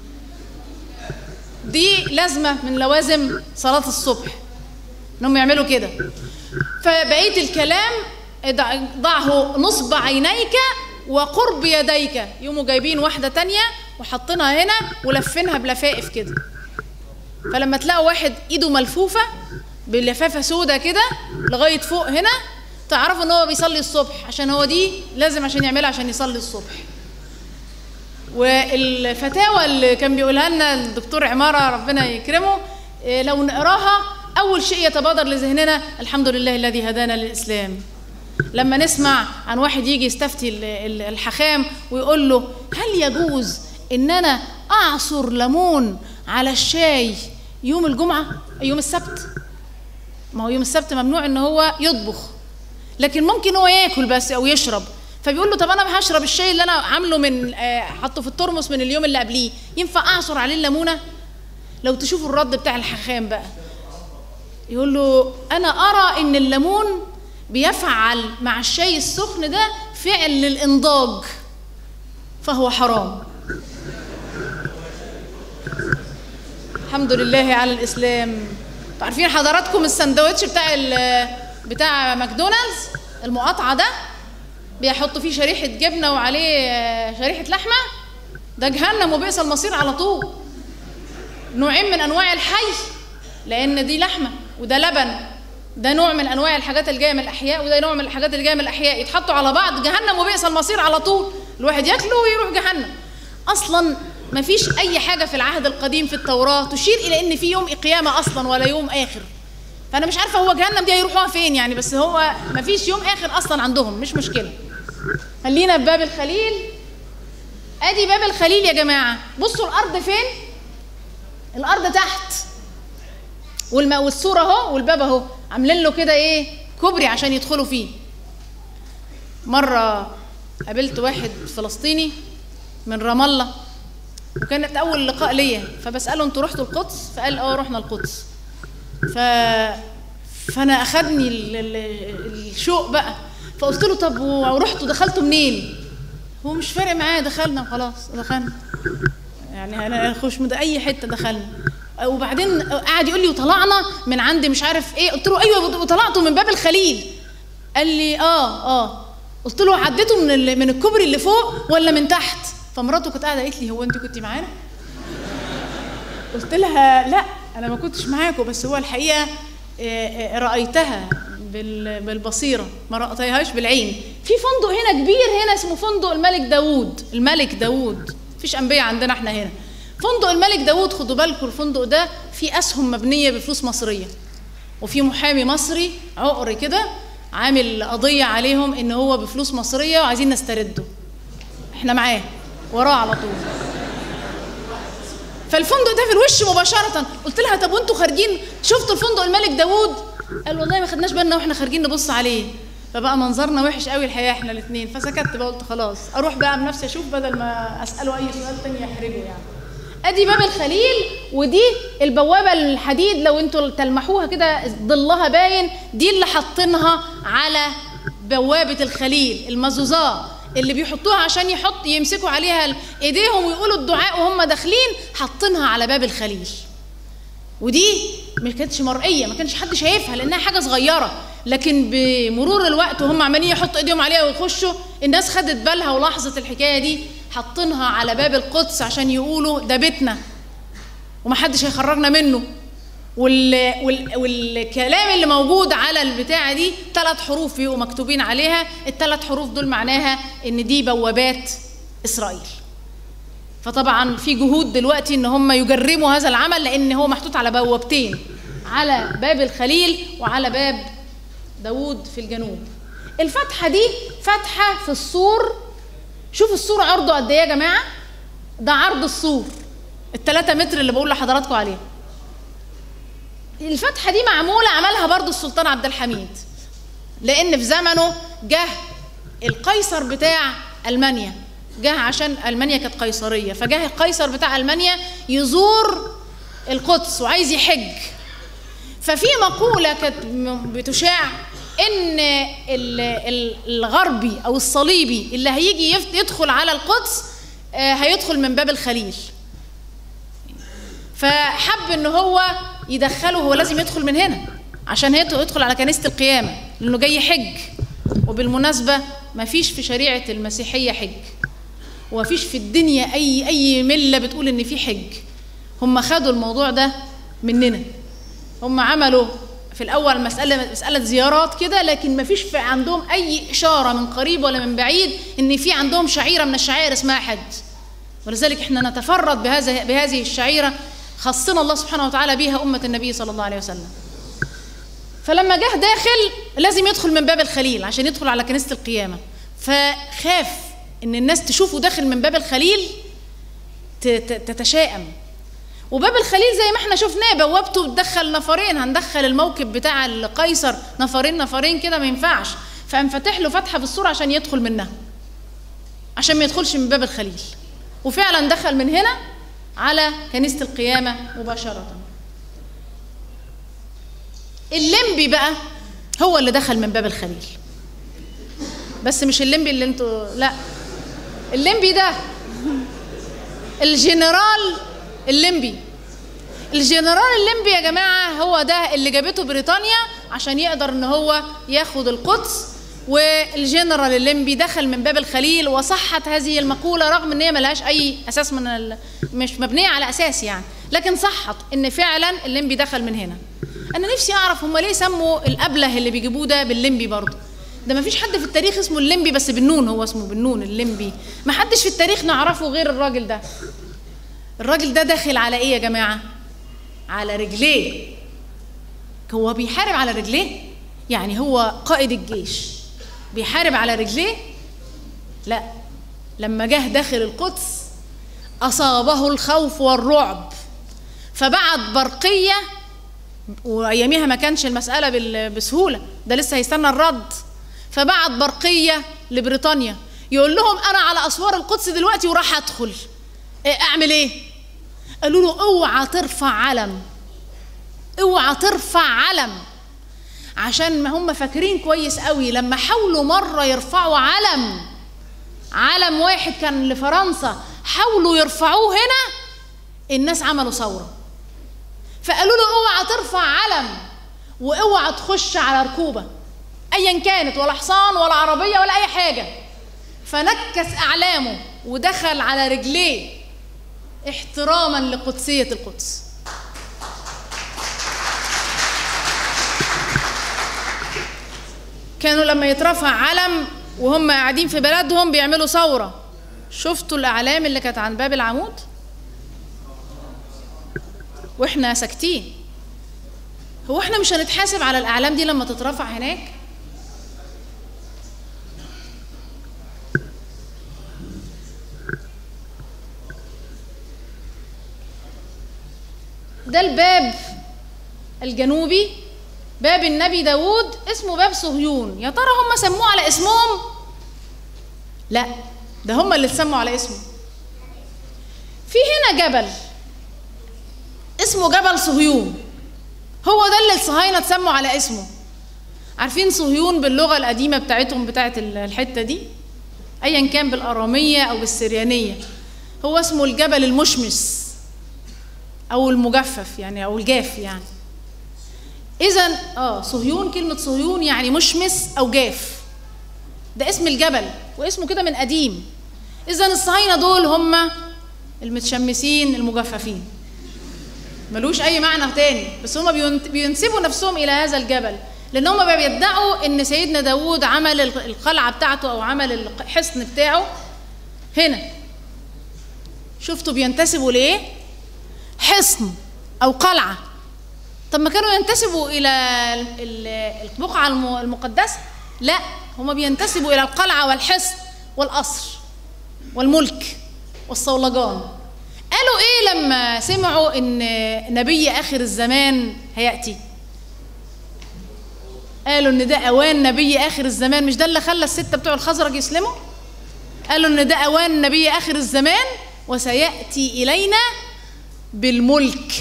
دي لازمة من لوازم صلاة الصبح انهم يعملوا كده فبقية الكلام ضع- ضعه نصب عينيك وقرب يديك يقوموا جايبين واحدة تانية وحاطينها هنا ولفينها بلفائف كده فلما تلاقوا واحد ايده ملفوفة بلفافة سودة كده لغاية فوق هنا تعرفوا ان هو بيصلي الصبح عشان هو دي لازم عشان يعملها عشان يصلي الصبح والفتاوى اللي كان بيقولها لنا الدكتور عمارة ربنا يكرمه إيه، لو نقراها أول شيء يتبادر لذهننا الحمد لله الذي هدانا للإسلام لما نسمع عن واحد يجي يستفتي ال- ال- الحخام ويقول له هل يجوز إن أنا أعصر ليمون على الشاي يوم الجمعة يوم السبت ما هو يوم السبت ممنوع إن هو يطبخ لكن ممكن هو ياكل بس او يشرب فبيقول له طب انا هشرب الشاي اللي انا عامله من آه، حاطه في الترمس من اليوم اللي قبليه ينفع اعصر عليه الليمونه لو تشوفوا الرد بتاع الحخام بقى يقول له انا ارى ان الليمون بيفعل مع الشاي السخن ده فعل للانضاج فهو حرام الحمد لله على الاسلام انتوا عارفين حضراتكم السندوتش بتاع ال- بتاع ماكدونالدز المقاطعه ده بيحطوا فيه شريحه جبنه وعليه آه، شريحه لحمه ده جهنم وبئس المصير على طول نوعين من انواع الحي لان دي لحمه وده لبن ده نوع من انواع الحاجات اللي جايه من الاحياء وده نوع من الحاجات اللي جايه من الاحياء يتحطوا على بعض جهنم وبئس المصير على طول الواحد ياكله ويروح جهنم اصلا ما فيش اي حاجه في العهد القديم في التوراه تشير الى ان في يوم قيامه اصلا ولا يوم اخر فانا مش عارفه هو جهنم دي هيروحوها فين يعني بس هو ما فيش يوم اخر اصلا عندهم مش مشكله خلينا في باب الخليل ادي باب الخليل يا جماعه بصوا الارض فين الارض تحت والم... والسور اهو والباب اهو عاملين له كده ايه كوبري عشان يدخلوا فيه مره قابلت واحد فلسطيني من رام الله وكانت اول لقاء ليا فبساله انتوا رحتوا القدس فقال اه رحنا القدس ف فانا اخدني ال... ال... الشوق بقى فقلت له طب ورحتوا دخلتوا منين هو مش فارق معايا دخلنا وخلاص دخلنا يعني انا اخش من اي حته دخلنا وبعدين قعد يقول لي وطلعنا من عند مش عارف ايه قلت له ايوه وطلعتوا من باب الخليل قال لي اه اه قلت له عديتوا من ال- من الكوبري اللي فوق ولا من تحت فمراته كانت قاعده قالت لي هو انت كنت معانا قلت لها لا انا ما كنتش معاكم بس هو الحقيقه آه، آه، رايتها بال- بالبصيره ما رايتهاش بالعين في فندق هنا كبير هنا اسمه فندق الملك داوود الملك داوود مفيش انبياء عندنا احنا هنا فندق الملك داوود خدوا بالكم الفندق ده فيه اسهم مبنيه بفلوس مصريه وفي محامي مصري عقر كده عامل قضيه عليهم ان هو بفلوس مصريه وعايزين نسترده احنا معاه وراه على طول فالفندق ده في الوش مباشرة قلت لها طب وانتوا خارجين شفتوا الفندق الملك داوود قال والله ما خدناش بالنا واحنا خارجين نبص عليه فبقى منظرنا وحش قوي الحقيقة احنا الاثنين فسكت بقى قلت خلاص اروح بقى بنفسي اشوف بدل ما اساله اي سؤال تاني يحرجه يعني ادي باب الخليل ودي البوابه الحديد لو انتوا تلمحوها كده ظلها باين دي اللي حاطينها على بوابه الخليل المزوزاه اللي بيحطوها عشان يحط يمسكوا عليها ال- ايديهم ويقولوا الدعاء وهم داخلين حاطينها على باب الخليل ودي ما كانتش مرئيه ما كانش حد شايفها لانها حاجه صغيره لكن بمرور الوقت وهم عمالين يحطوا ايديهم عليها ويخشوا الناس خدت بالها ولاحظت الحكايه دي حاطينها على باب القدس عشان يقولوا ده بيتنا ومحدش هيخرجنا منه وال... وال... والكلام اللي موجود على البتاعه دي ثلاث حروف بيبقوا مكتوبين عليها الثلاث حروف دول معناها ان دي بوابات اسرائيل فطبعا في جهود دلوقتي ان هم يجرموا هذا العمل لان هو محطوط على بوابتين على باب الخليل وعلى باب داوود في الجنوب الفتحه دي فتحه في السور شوف السور عرضه قد ايه يا جماعه ده عرض السور الثلاثة متر اللي بقول لحضراتكم عليه الفتحه دي معموله عملها برضو السلطان عبد الحميد لان في زمنه جه القيصر بتاع المانيا جه عشان المانيا كانت قيصريه فجه القيصر بتاع المانيا يزور القدس وعايز يحج ففي مقوله كانت م- بتشاع ان ال- ال- الغربي او الصليبي اللي هيجي يف- يدخل على القدس آه، هيدخل من باب الخليل فحب ان هو يدخله هو لازم يدخل من هنا عشان هيت- يدخل على كنيسه القيامه لانه جاي حج وبالمناسبه ما فيش في شريعه المسيحيه حج وما فيش في الدنيا اي اي مله بتقول ان في حج هم خدوا الموضوع ده مننا هم عملوا في الاول مساله مساله زيارات كده لكن ما فيش في عندهم اي اشاره من قريب ولا من بعيد ان في عندهم شعيره من الشعائر اسمها حج ولذلك احنا نتفرد بهذا بهذه الشعيره خصنا الله سبحانه وتعالى بها امه النبي صلى الله عليه وسلم فلما جه داخل لازم يدخل من باب الخليل عشان يدخل على كنيسه القيامه فخاف ان الناس تشوفه داخل من باب الخليل ت- ت- تتشائم وباب الخليل زي ما احنا شفناه بوابته بتدخل نفرين هندخل الموكب بتاع القيصر نفرين نفرين كده ما ينفعش فقام فاتح له فتحه في السور عشان يدخل منها عشان ما يدخلش من باب الخليل وفعلا دخل من هنا على كنيسه القيامه مباشره الليمبي بقى هو اللي دخل من باب الخليل بس مش الليمبي اللي انتوا لا الليمبي ده الجنرال الليمبي الجنرال الليمبي يا جماعة هو ده اللي جابته بريطانيا عشان يقدر ان هو ياخد القدس والجنرال الليمبي دخل من باب الخليل وصحت هذه المقولة رغم ان هي ملهاش اي اساس من ال... مش مبنية على اساس يعني لكن صحت ان فعلا الليمبي دخل من هنا انا نفسي اعرف هم ليه سموا الابله اللي بيجيبوه ده بالليمبي برضه ده ما فيش حد في التاريخ اسمه الليمبي بس بالنون هو اسمه بالنون الليمبي ما حدش في التاريخ نعرفه غير الراجل ده الراجل ده داخل على ايه يا جماعه على رجليه هو بيحارب على رجليه يعني هو قائد الجيش بيحارب على رجليه لا لما جه داخل القدس اصابه الخوف والرعب فبعت برقيه واياميها ما كانش المساله بال- بسهوله ده لسه هيستنى الرد فبعت برقيه لبريطانيا يقول لهم انا على اسوار القدس دلوقتي وراح ادخل إيه اعمل ايه قالوا له اوعى ترفع علم اوعى ترفع علم عشان ما هم فاكرين كويس قوي لما حاولوا مره يرفعوا علم علم واحد كان لفرنسا حاولوا يرفعوه هنا الناس عملوا ثوره فقالوا له اوعى ترفع علم واوعى تخش على ركوبه ايا كانت ولا حصان ولا عربيه ولا اي حاجه فنكس اعلامه ودخل على رجليه احتراما لقدسيه القدس كانوا لما يترفع علم وهم قاعدين في بلدهم بيعملوا ثوره شفتوا الاعلام اللي كانت عن باب العمود واحنا ساكتين هو احنا مش هنتحاسب على الاعلام دي لما تترفع هناك ده الباب الجنوبي باب النبي داود اسمه باب صهيون يا ترى هم سموه على اسمهم لا ده هم اللي اتسموا على اسمه في هنا جبل اسمه جبل صهيون هو ده اللي الصهاينه اتسموا على اسمه عارفين صهيون باللغه القديمه بتاعتهم بتاعت الحته دي ايا كان بالاراميه او بالسريانيه هو اسمه الجبل المشمس او المجفف يعني او الجاف يعني اذا اه صهيون كلمه صهيون يعني مشمس او جاف ده اسم الجبل واسمه كده من قديم اذا الصهاينه دول هم المتشمسين المجففين ملوش اي معنى تاني بس هم بينسبوا نفسهم الى هذا الجبل لان هم بيدعوا ان سيدنا داوود عمل القلعه بتاعته او عمل الحصن بتاعه هنا شفتوا بينتسبوا لايه حصن او قلعه طب ما كانوا ينتسبوا الى البقعه المقدسه لا هم بينتسبوا الى القلعه والحصن والقصر والملك والصولجان قالوا ايه لما سمعوا ان نبي اخر الزمان هياتي قالوا ان ده اوان نبي اخر الزمان مش ده اللي خلى السته بتوع الخزرج يسلموا قالوا ان ده اوان نبي اخر الزمان وسياتي الينا بالملك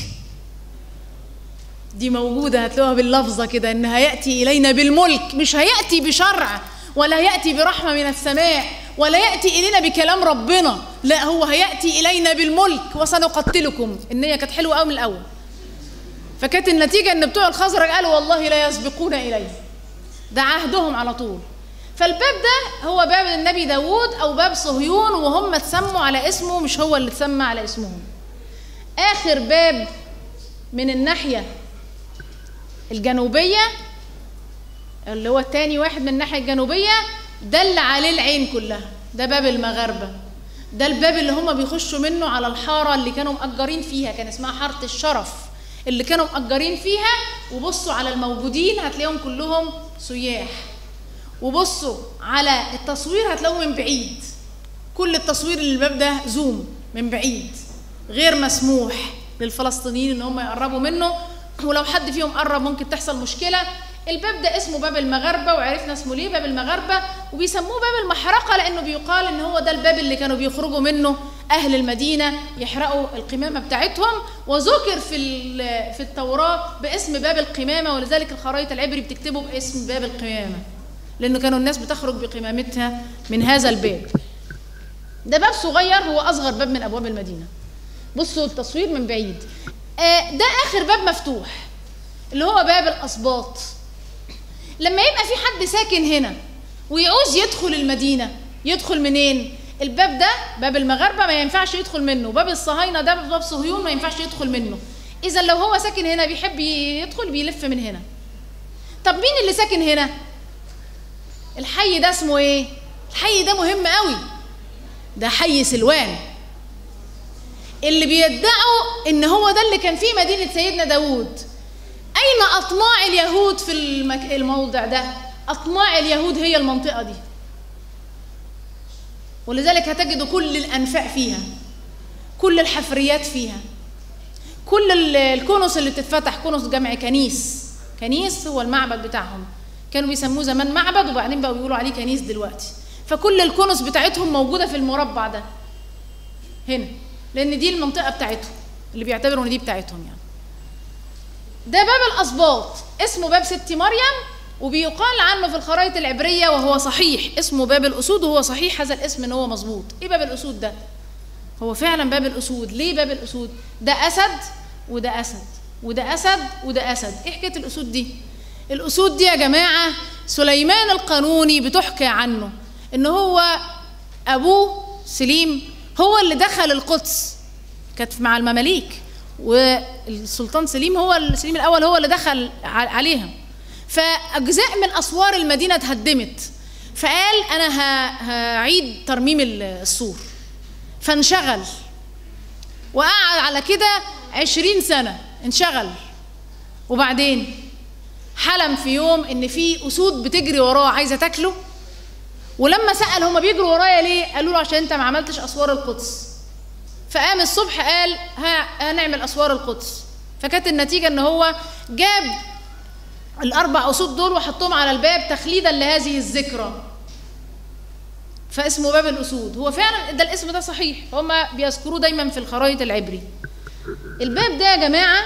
دي موجوده هتلاقوها باللفظه كده ان هياتي الينا بالملك مش هياتي بشرع ولا ياتي برحمه من السماء ولا ياتي الينا بكلام ربنا لا هو هياتي الينا بالملك وسنقتلكم النيه كانت حلوه قوي من الاول فكانت النتيجه ان بتوع الخزرج قالوا والله لا يسبقون اليه ده عهدهم على طول فالباب ده هو باب النبي داوود او باب صهيون وهم اتسموا على اسمه مش هو اللي اتسمى على اسمهم اخر باب من الناحيه الجنوبيه اللي هو التاني واحد من الناحيه الجنوبيه ده اللي عليه العين كلها ده باب المغاربه ده الباب اللي هم بيخشوا منه على الحاره اللي كانوا مأجرين فيها كان اسمها حاره الشرف اللي كانوا مأجرين فيها وبصوا على الموجودين هتلاقيهم كلهم سياح وبصوا على التصوير هتلاقوه من بعيد كل التصوير اللي الباب ده زوم من بعيد غير مسموح للفلسطينيين ان هم يقربوا منه ولو حد فيهم قرب ممكن تحصل مشكله الباب ده اسمه باب المغاربة وعرفنا اسمه ليه باب المغاربة وبيسموه باب المحرقة لأنه بيقال إن هو ده الباب اللي كانوا بيخرجوا منه أهل المدينة يحرقوا القمامة بتاعتهم وذكر في في التوراة باسم باب القمامة ولذلك الخرائط العبري بتكتبه باسم باب القمامة لأنه كانوا الناس بتخرج بقمامتها من هذا الباب ده باب صغير هو أصغر باب من أبواب المدينة بصوا التصوير من بعيد آه، ده اخر باب مفتوح اللي هو باب الاسباط لما يبقى في حد ساكن هنا ويعوز يدخل المدينه يدخل منين الباب ده باب المغاربه ما ينفعش يدخل منه باب الصهاينه ده باب صهيون ما ينفعش يدخل منه اذا لو هو ساكن هنا بيحب يدخل بيلف من هنا طب مين اللي ساكن هنا الحي ده اسمه ايه الحي ده مهم قوي ده حي سلوان اللي بيدعوا ان هو ده اللي كان فيه مدينه سيدنا داوود اين اطماع اليهود في المك... الموضع ده اطماع اليهود هي المنطقه دي ولذلك هتجدوا كل الانفاق فيها كل الحفريات فيها كل ال- الكنس اللي بتتفتح كنس جمع كنيس كنيس هو المعبد بتاعهم كانوا بيسموه زمان معبد وبعدين بقوا بيقولوا عليه كنيس دلوقتي فكل الكنس بتاعتهم موجوده في المربع ده هنا لان دي المنطقه بتاعتهم اللي بيعتبروا ان دي بتاعتهم يعني ده باب الاسباط اسمه باب ست مريم وبيقال عنه في الخرائط العبريه وهو صحيح اسمه باب الاسود وهو صحيح هذا الاسم ان هو مظبوط ايه باب الاسود ده هو فعلا باب الاسود ليه باب الاسود ده اسد وده اسد وده اسد وده اسد ايه حكايه الاسود دي الاسود دي يا جماعه سليمان القانوني بتحكى عنه ان هو ابوه سليم هو اللي دخل القدس كانت مع المماليك والسلطان سليم هو سليم الاول هو اللي دخل ع- عليها فاجزاء من اسوار المدينه اتهدمت فقال انا ه- هعيد ترميم ال- السور فانشغل وقعد على كده عشرين سنة انشغل وبعدين حلم في يوم ان في اسود بتجري وراه عايزه تاكله ولما سال هما بيجروا ورايا ليه قالوا له عشان انت ما عملتش اسوار القدس فقام الصبح قال ها هنعمل اسوار القدس فكانت النتيجه ان هو جاب الاربع اسود دول وحطهم على الباب تخليدا لهذه الذكرى فاسمه باب الاسود هو فعلا ده الاسم ده صحيح هم بيذكروه دايما في الخرائط العبري الباب ده يا جماعه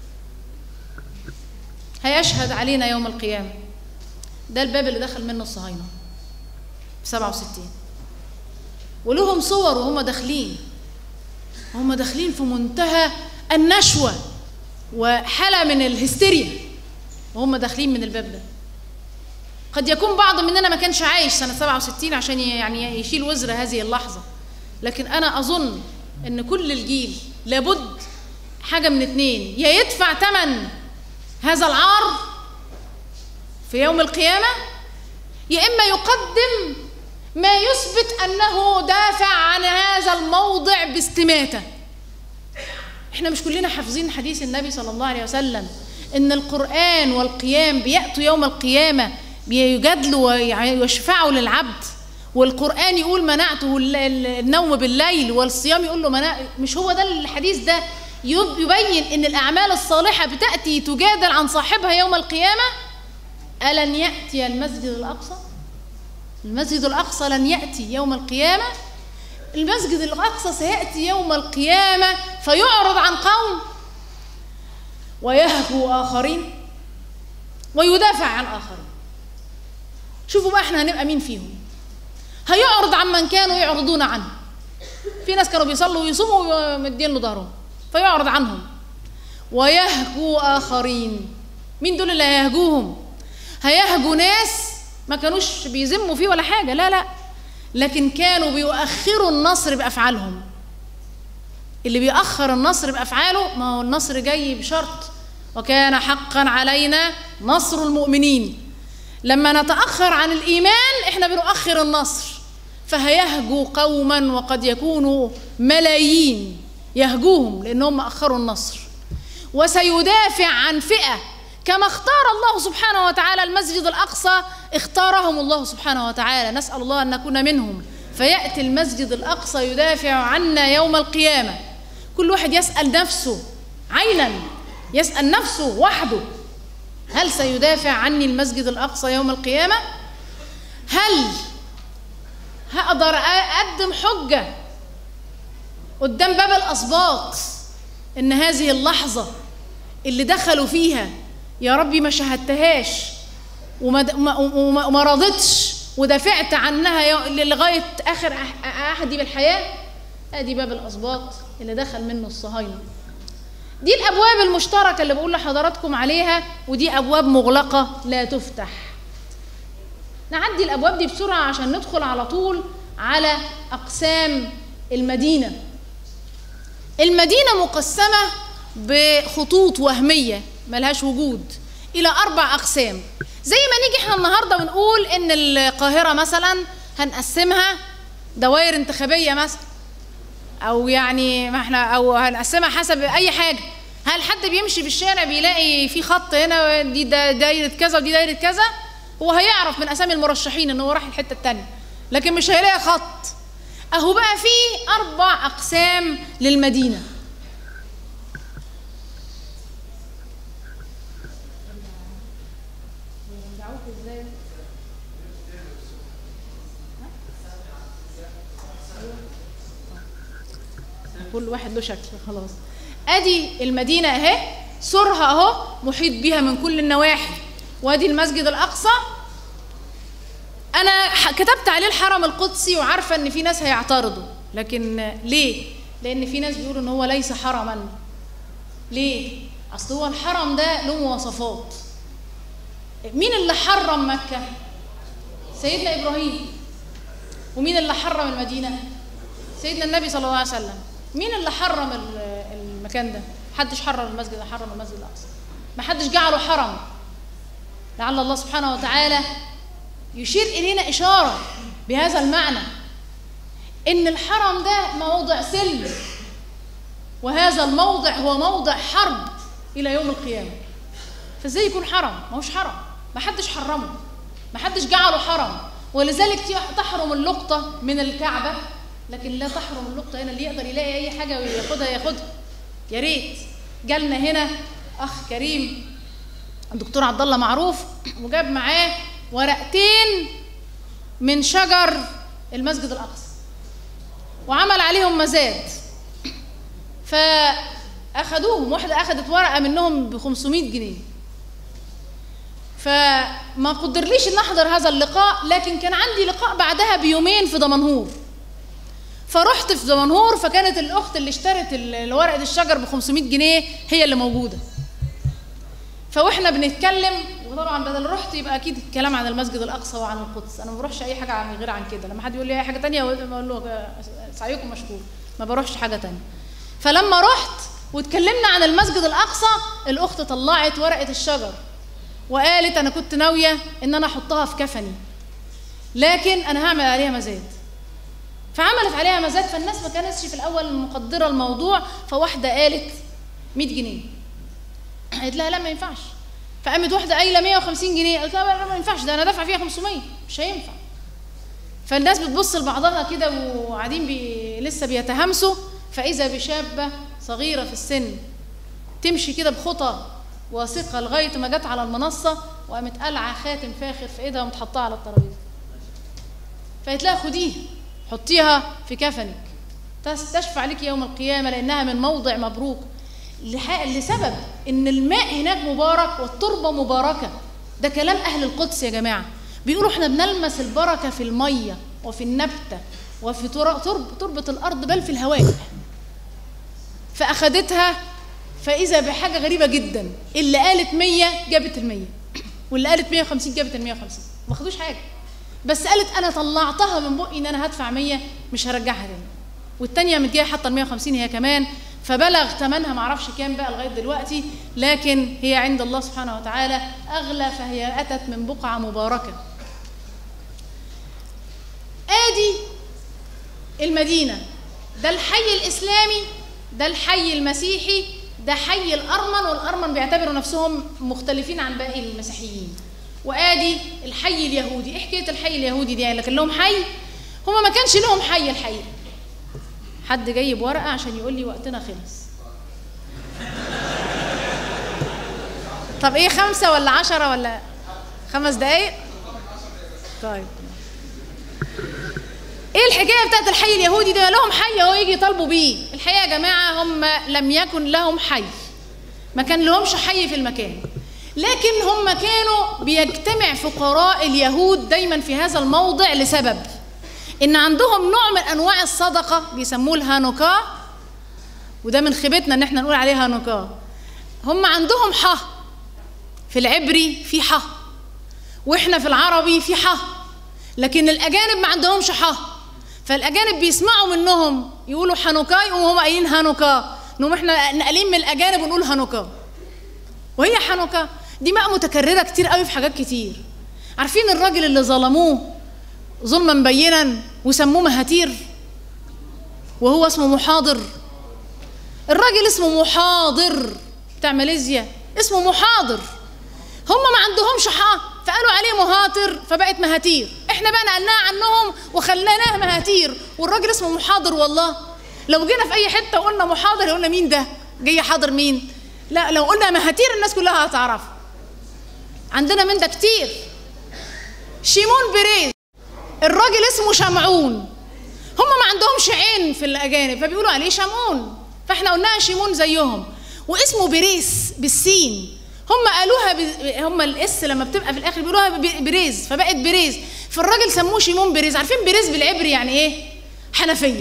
هيشهد علينا يوم القيامه ده الباب اللي دخل منه الصهاينه في 67 ولهم صور وهم داخلين هم داخلين في منتهى النشوه وحاله من الهستيريا وهم داخلين من الباب ده قد يكون بعض مننا ما كانش عايش سنة 67 عشان ي- يعني يشيل وزر هذه اللحظة لكن أنا أظن أن كل الجيل لابد حاجة من اتنين يا يدفع ثمن هذا العار في يوم القيامة يا إما يقدم ما يثبت أنه دافع عن هذا الموضع باستماتة احنا مش كلنا حافظين حديث النبي صلى الله عليه وسلم ان القران والقيام بياتوا يوم القيامه بيجادلوا ويشفعوا للعبد والقران يقول منعته الل- ال- النوم بالليل والصيام يقول له منع مش هو ده الحديث ده يب- يبين ان الاعمال الصالحه بتاتي تجادل عن صاحبها يوم القيامه الن ياتي المسجد الاقصى المسجد الاقصى لن ياتي يوم القيامه المسجد الأقصى سيأتي يوم القيامة فيعرض عن قوم ويهجو آخرين ويدافع عن آخرين شوفوا بقى احنا هنبقى مين فيهم هيعرض عن من كانوا يعرضون عنه في ناس كانوا بيصلوا ويصوموا ومدين له ظهرهم فيعرض عنهم ويهجو آخرين مين دول اللي هيهجوهم هيهجوا ناس ما كانوش بيذموا فيه ولا حاجة لا لا لكن كانوا بيؤخروا النصر بأفعالهم اللي بيأخر النصر بأفعاله ما هو النصر جاي بشرط وكان حقا علينا نصر المؤمنين لما نتأخر عن الإيمان إحنا بنؤخر النصر فهيهجوا قوما وقد يكونوا ملايين يهجوهم لأنهم أخروا النصر وسيدافع عن فئة كما اختار الله سبحانه وتعالى المسجد الأقصى اختارهم الله سبحانه وتعالى نسأل الله أن نكون منهم فيأتي المسجد الأقصى يدافع عنا يوم القيامة كل واحد يسأل نفسه عينا يسأل نفسه وحده هل سيدافع عني المسجد الأقصى يوم القيامة؟ هل هقدر أقدم حجة قدام باب الأسباط إن هذه اللحظة اللي دخلوا فيها يا ربي ما شهدتهاش وما, وما, وما, وما رضتش ودافعت عنها يو- لغاية آخر أح- عهدي بالحياة أدي باب الأسباط اللي دخل منه الصهاينة دي الابواب المشتركه اللي بقول لحضراتكم عليها ودي ابواب مغلقه لا تفتح نعدي الابواب دي بسرعه عشان ندخل على طول على اقسام المدينه المدينه مقسمه بخطوط وهميه ملهاش وجود الى اربع اقسام زي ما نيجي احنا النهارده ونقول ان القاهره مثلا هنقسمها دوائر انتخابيه مثلا او يعني ما احنا او هنقسمها حسب اي حاجه هل حد بيمشي في الشارع بيلاقي في خط هنا دي دا- دايره كذا ودي دايره كذا هو هيعرف من اسامي المرشحين ان هو راح الحته التانيه لكن مش هيلاقي خط اهو بقى في اربع اقسام للمدينه كل واحد له شكل خلاص ادي المدينه اهي سورها اهو محيط بيها من كل النواحي وادي المسجد الاقصى انا ح- كتبت عليه الحرم القدسي وعارفه ان في ناس هيعترضوا لكن ليه لان في ناس بيقولوا ان هو ليس حرما ليه اصل هو الحرم ده له مواصفات مين اللي حرم مكه سيدنا ابراهيم ومين اللي حرم المدينه سيدنا النبي صلى الله عليه وسلم مين اللي حرم ال- المكان ده محدش حرم المسجد حرم المسجد الاقصى ما حدش جعله حرم لعل الله سبحانه وتعالى يشير الينا اشاره بهذا المعنى ان الحرم ده موضع سلم وهذا الموضع هو موضع حرب الى يوم القيامه فازاي يكون حرم ما هوش حرم ما حدش حرمه ما حدش جعله حرم ولذلك تحرم اللقطه من الكعبه لكن لا تحرم اللقطه هنا اللي يقدر يلاقي اي حاجه وياخدها ياخدها يا ريت جالنا هنا اخ كريم الدكتور عبد الله معروف وجاب معاه ورقتين من شجر المسجد الاقصى وعمل عليهم مزاد فاخدوهم واحده اخذت ورقه منهم ب 500 جنيه فما قدرليش ان احضر هذا اللقاء لكن كان عندي لقاء بعدها بيومين في دمنهور فرحت في دمنهور فكانت الاخت اللي اشترت ال- ورقه الشجر ب 500 جنيه هي اللي موجوده فاحنا بنتكلم وطبعا بدل رحت يبقى اكيد الكلام عن المسجد الاقصى وعن القدس انا ما بروحش اي حاجه عن غير عن كده لما حد يقول لي اي حاجه تانية اقول له سعيكم مشكور ما بروحش حاجه تانية فلما رحت واتكلمنا عن المسجد الاقصى الاخت طلعت ورقه الشجر وقالت انا كنت ناويه ان انا احطها في كفني لكن انا هعمل عليها مزاد فعملت عليها مزاد فالناس ما كانتش في الاول مقدره الموضوع فواحده قالت 100 جنيه قالت لها لا ما ينفعش فقامت واحده قايله 150 جنيه قالت لها لا ما ينفعش ده انا دافعه فيها 500 مش هينفع فالناس بتبص لبعضها كده وقاعدين بي... لسه بيتهامسوا فاذا بشابه صغيره في السن تمشي كده بخطى واثقه لغايه ما جت على المنصه وقامت قلعه خاتم فاخر في ايدها ومتحطها على الترابيزه فقالت لها خديه حطيها في كفنك تس- تشفع لك يوم القيامه لانها من موضع مبروك لح- لسبب ان الماء هناك مبارك والتربه مباركه ده كلام اهل القدس يا جماعه بيقولوا احنا بنلمس البركه في الميه وفي النبته وفي تر- ترب تربه الارض بل في الهواء فاخدتها فاذا بحاجه غريبه جدا اللي قالت 100 جابت ال 100 واللي قالت 150 جابت ال 150 ما خدوش حاجه بس قالت انا طلعتها من بقي ان انا هدفع 100 مش هرجعها تاني والتانية مت جايه حاطه ال 150 هي كمان فبلغ ثمنها معرفش كام بقى لغايه دلوقتي لكن هي عند الله سبحانه وتعالى اغلى فهي اتت من بقعه مباركه ادي المدينه ده الحي الاسلامي ده الحي المسيحي ده حي الارمن والارمن بيعتبروا نفسهم مختلفين عن باقي المسيحيين وادي الحي اليهودي ايه حكايه الحي اليهودي دي يعني لكن لهم حي هما ما كانش لهم حي الحقيقه حد جايب ورقه عشان يقول لي وقتنا خلص طب ايه خمسة ولا عشرة ولا خمس دقايق طيب ايه الحكايه بتاعت الحي اليهودي ده لهم حي اهو يجي يطالبوا بيه الحقيقه يا جماعه هم لم يكن لهم حي ما كان لهمش حي في المكان لكن هم كانوا بيجتمع فقراء اليهود دايما في هذا الموضع لسبب ان عندهم نوع من انواع الصدقه بيسموه الهانوكا وده من خيبتنا ان احنا نقول عليها هانوكا هم عندهم ح في العبري في ح واحنا في العربي في ح لكن الاجانب ما عندهمش ح فالاجانب بيسمعوا منهم يقولوا حانوكا يقوموا هم قايلين هانوكا نقوم احنا نقلين من الاجانب ونقول هانوكا وهي حانوكا دي بقى متكرره كتير قوي في حاجات كتير عارفين الراجل اللي ظلموه ظلما بينا وسموه مهاتير وهو اسمه محاضر الراجل اسمه محاضر بتاع ماليزيا اسمه محاضر هم ما عندهمش حق فقالوا عليه مهاتر فبقت مهاتير احنا بقى نقلناها عنهم وخليناها مهاتير والراجل اسمه محاضر والله لو جينا في اي حته وقلنا محاضر يقولنا مين ده جاي حاضر مين لا لو قلنا مهاتير الناس كلها هتعرف عندنا من ده كتير شيمون بيريز الراجل اسمه شمعون هم ما عندهمش عين في الاجانب فبيقولوا عليه شمعون فاحنا قلناها شيمون زيهم واسمه بريس بالسين هم قالوها ب... هم الاس لما بتبقى في الاخر بيقولوها ب... بريز فبقت بريز فالراجل سموه شيمون بريز عارفين بريز بالعبري يعني ايه حنفيه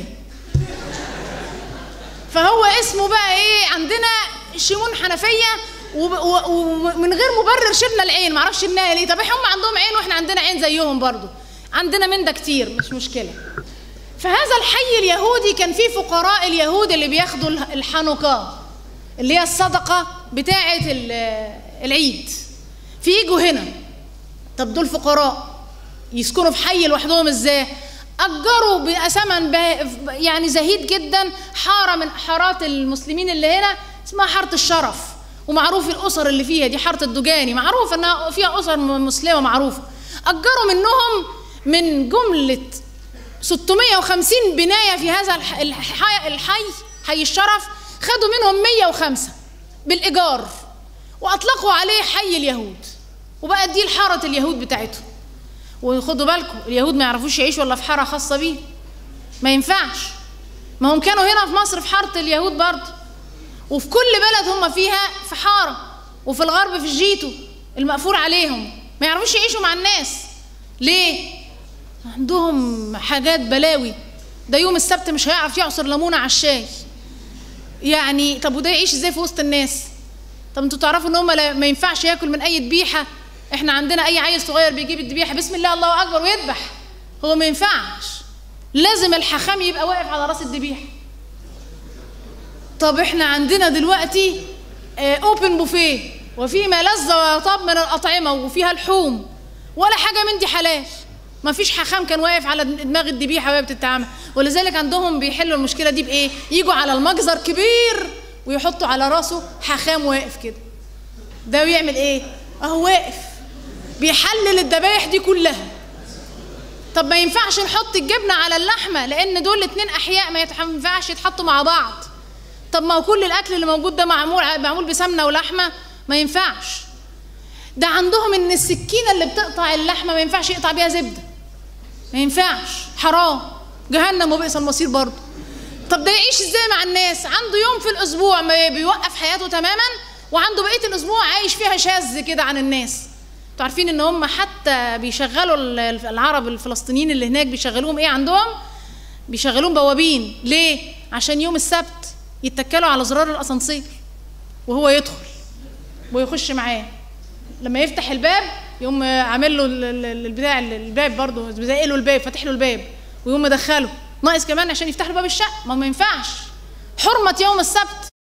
فهو اسمه بقى ايه عندنا شيمون حنفيه وب... و... ومن غير مبرر شلنا العين معرفش شلناها ليه طب هم عندهم عين واحنا عندنا عين زيهم برضو عندنا من ده كتير مش مشكله فهذا الحي اليهودي كان فيه فقراء اليهود اللي بياخدوا الحنوكا اللي هي الصدقه بتاعه العيد فيجوا هنا طب دول فقراء يسكنوا في حي لوحدهم ازاي اجروا بثمن يعني زهيد جدا حاره من حارات المسلمين اللي هنا اسمها حاره الشرف ومعروف الاسر اللي فيها دي حاره الدجاني معروف انها فيها اسر مسلمه معروفه اجروا منهم من جمله 650 بنايه في هذا الحي, الحي حي الشرف خدوا منهم 105 بالايجار واطلقوا عليه حي اليهود وبقت دي الحاره اليهود بتاعتهم وخدوا بالكم اليهود ما يعرفوش يعيشوا الا في حاره خاصه بيه ما ينفعش ما هم كانوا هنا في مصر في حاره اليهود برضه وفي كل بلد هم فيها في حاره وفي الغرب في الجيتو المقفول عليهم ما يعرفوش يعيشوا مع الناس ليه عندهم حاجات بلاوي ده يوم السبت مش هيعرف يعصر ليمونه على الشاي يعني طب وده يعيش ازاي في وسط الناس طب انتوا تعرفوا ان هم ما ينفعش ياكل من اي ذبيحه احنا عندنا اي عيل صغير بيجيب الذبيحه بسم الله الله اكبر ويذبح هو ما ينفعش لازم الحخام يبقى واقف على راس الذبيحه طب احنا عندنا دلوقتي اوبن بوفيه وفي ما لذ وطاب من الاطعمه وفيها لحوم ولا حاجه من دي حلال ما فيش حخام كان واقف على دماغ الذبيحه وهي بتتعمل ولذلك عندهم بيحلوا المشكله دي بايه يجوا على المجزر كبير ويحطوا على راسه حخام واقف كده ده بيعمل ايه اهو واقف بيحلل الذبايح دي كلها طب ما ينفعش نحط الجبنه على اللحمه لان دول اتنين احياء ما ينفعش يتحطوا مع بعض طب ما هو كل الاكل اللي موجود ده معمول معمول بسمنه ولحمه ما ينفعش ده عندهم ان السكينه اللي بتقطع اللحمه ما ينفعش يقطع بيها زبده ما ينفعش حرام جهنم وبئس المصير برضه طب ده يعيش ازاي مع الناس عنده يوم في الاسبوع ما بيوقف حياته تماما وعنده بقيه الاسبوع عايش فيها شاذ كده عن الناس انتوا عارفين ان هم حتى بيشغلوا العرب الفلسطينيين اللي هناك بيشغلوهم ايه عندهم بيشغلوهم بوابين ليه عشان يوم السبت يتكلوا على زرار الاسانسير وهو يدخل ويخش معاه لما يفتح الباب يقوم عامل له البتاع الباب برضه زي له الباب فاتح له الباب ويقوم مدخله ناقص كمان عشان يفتح له باب الشقه ما ما ينفعش حرمه يوم السبت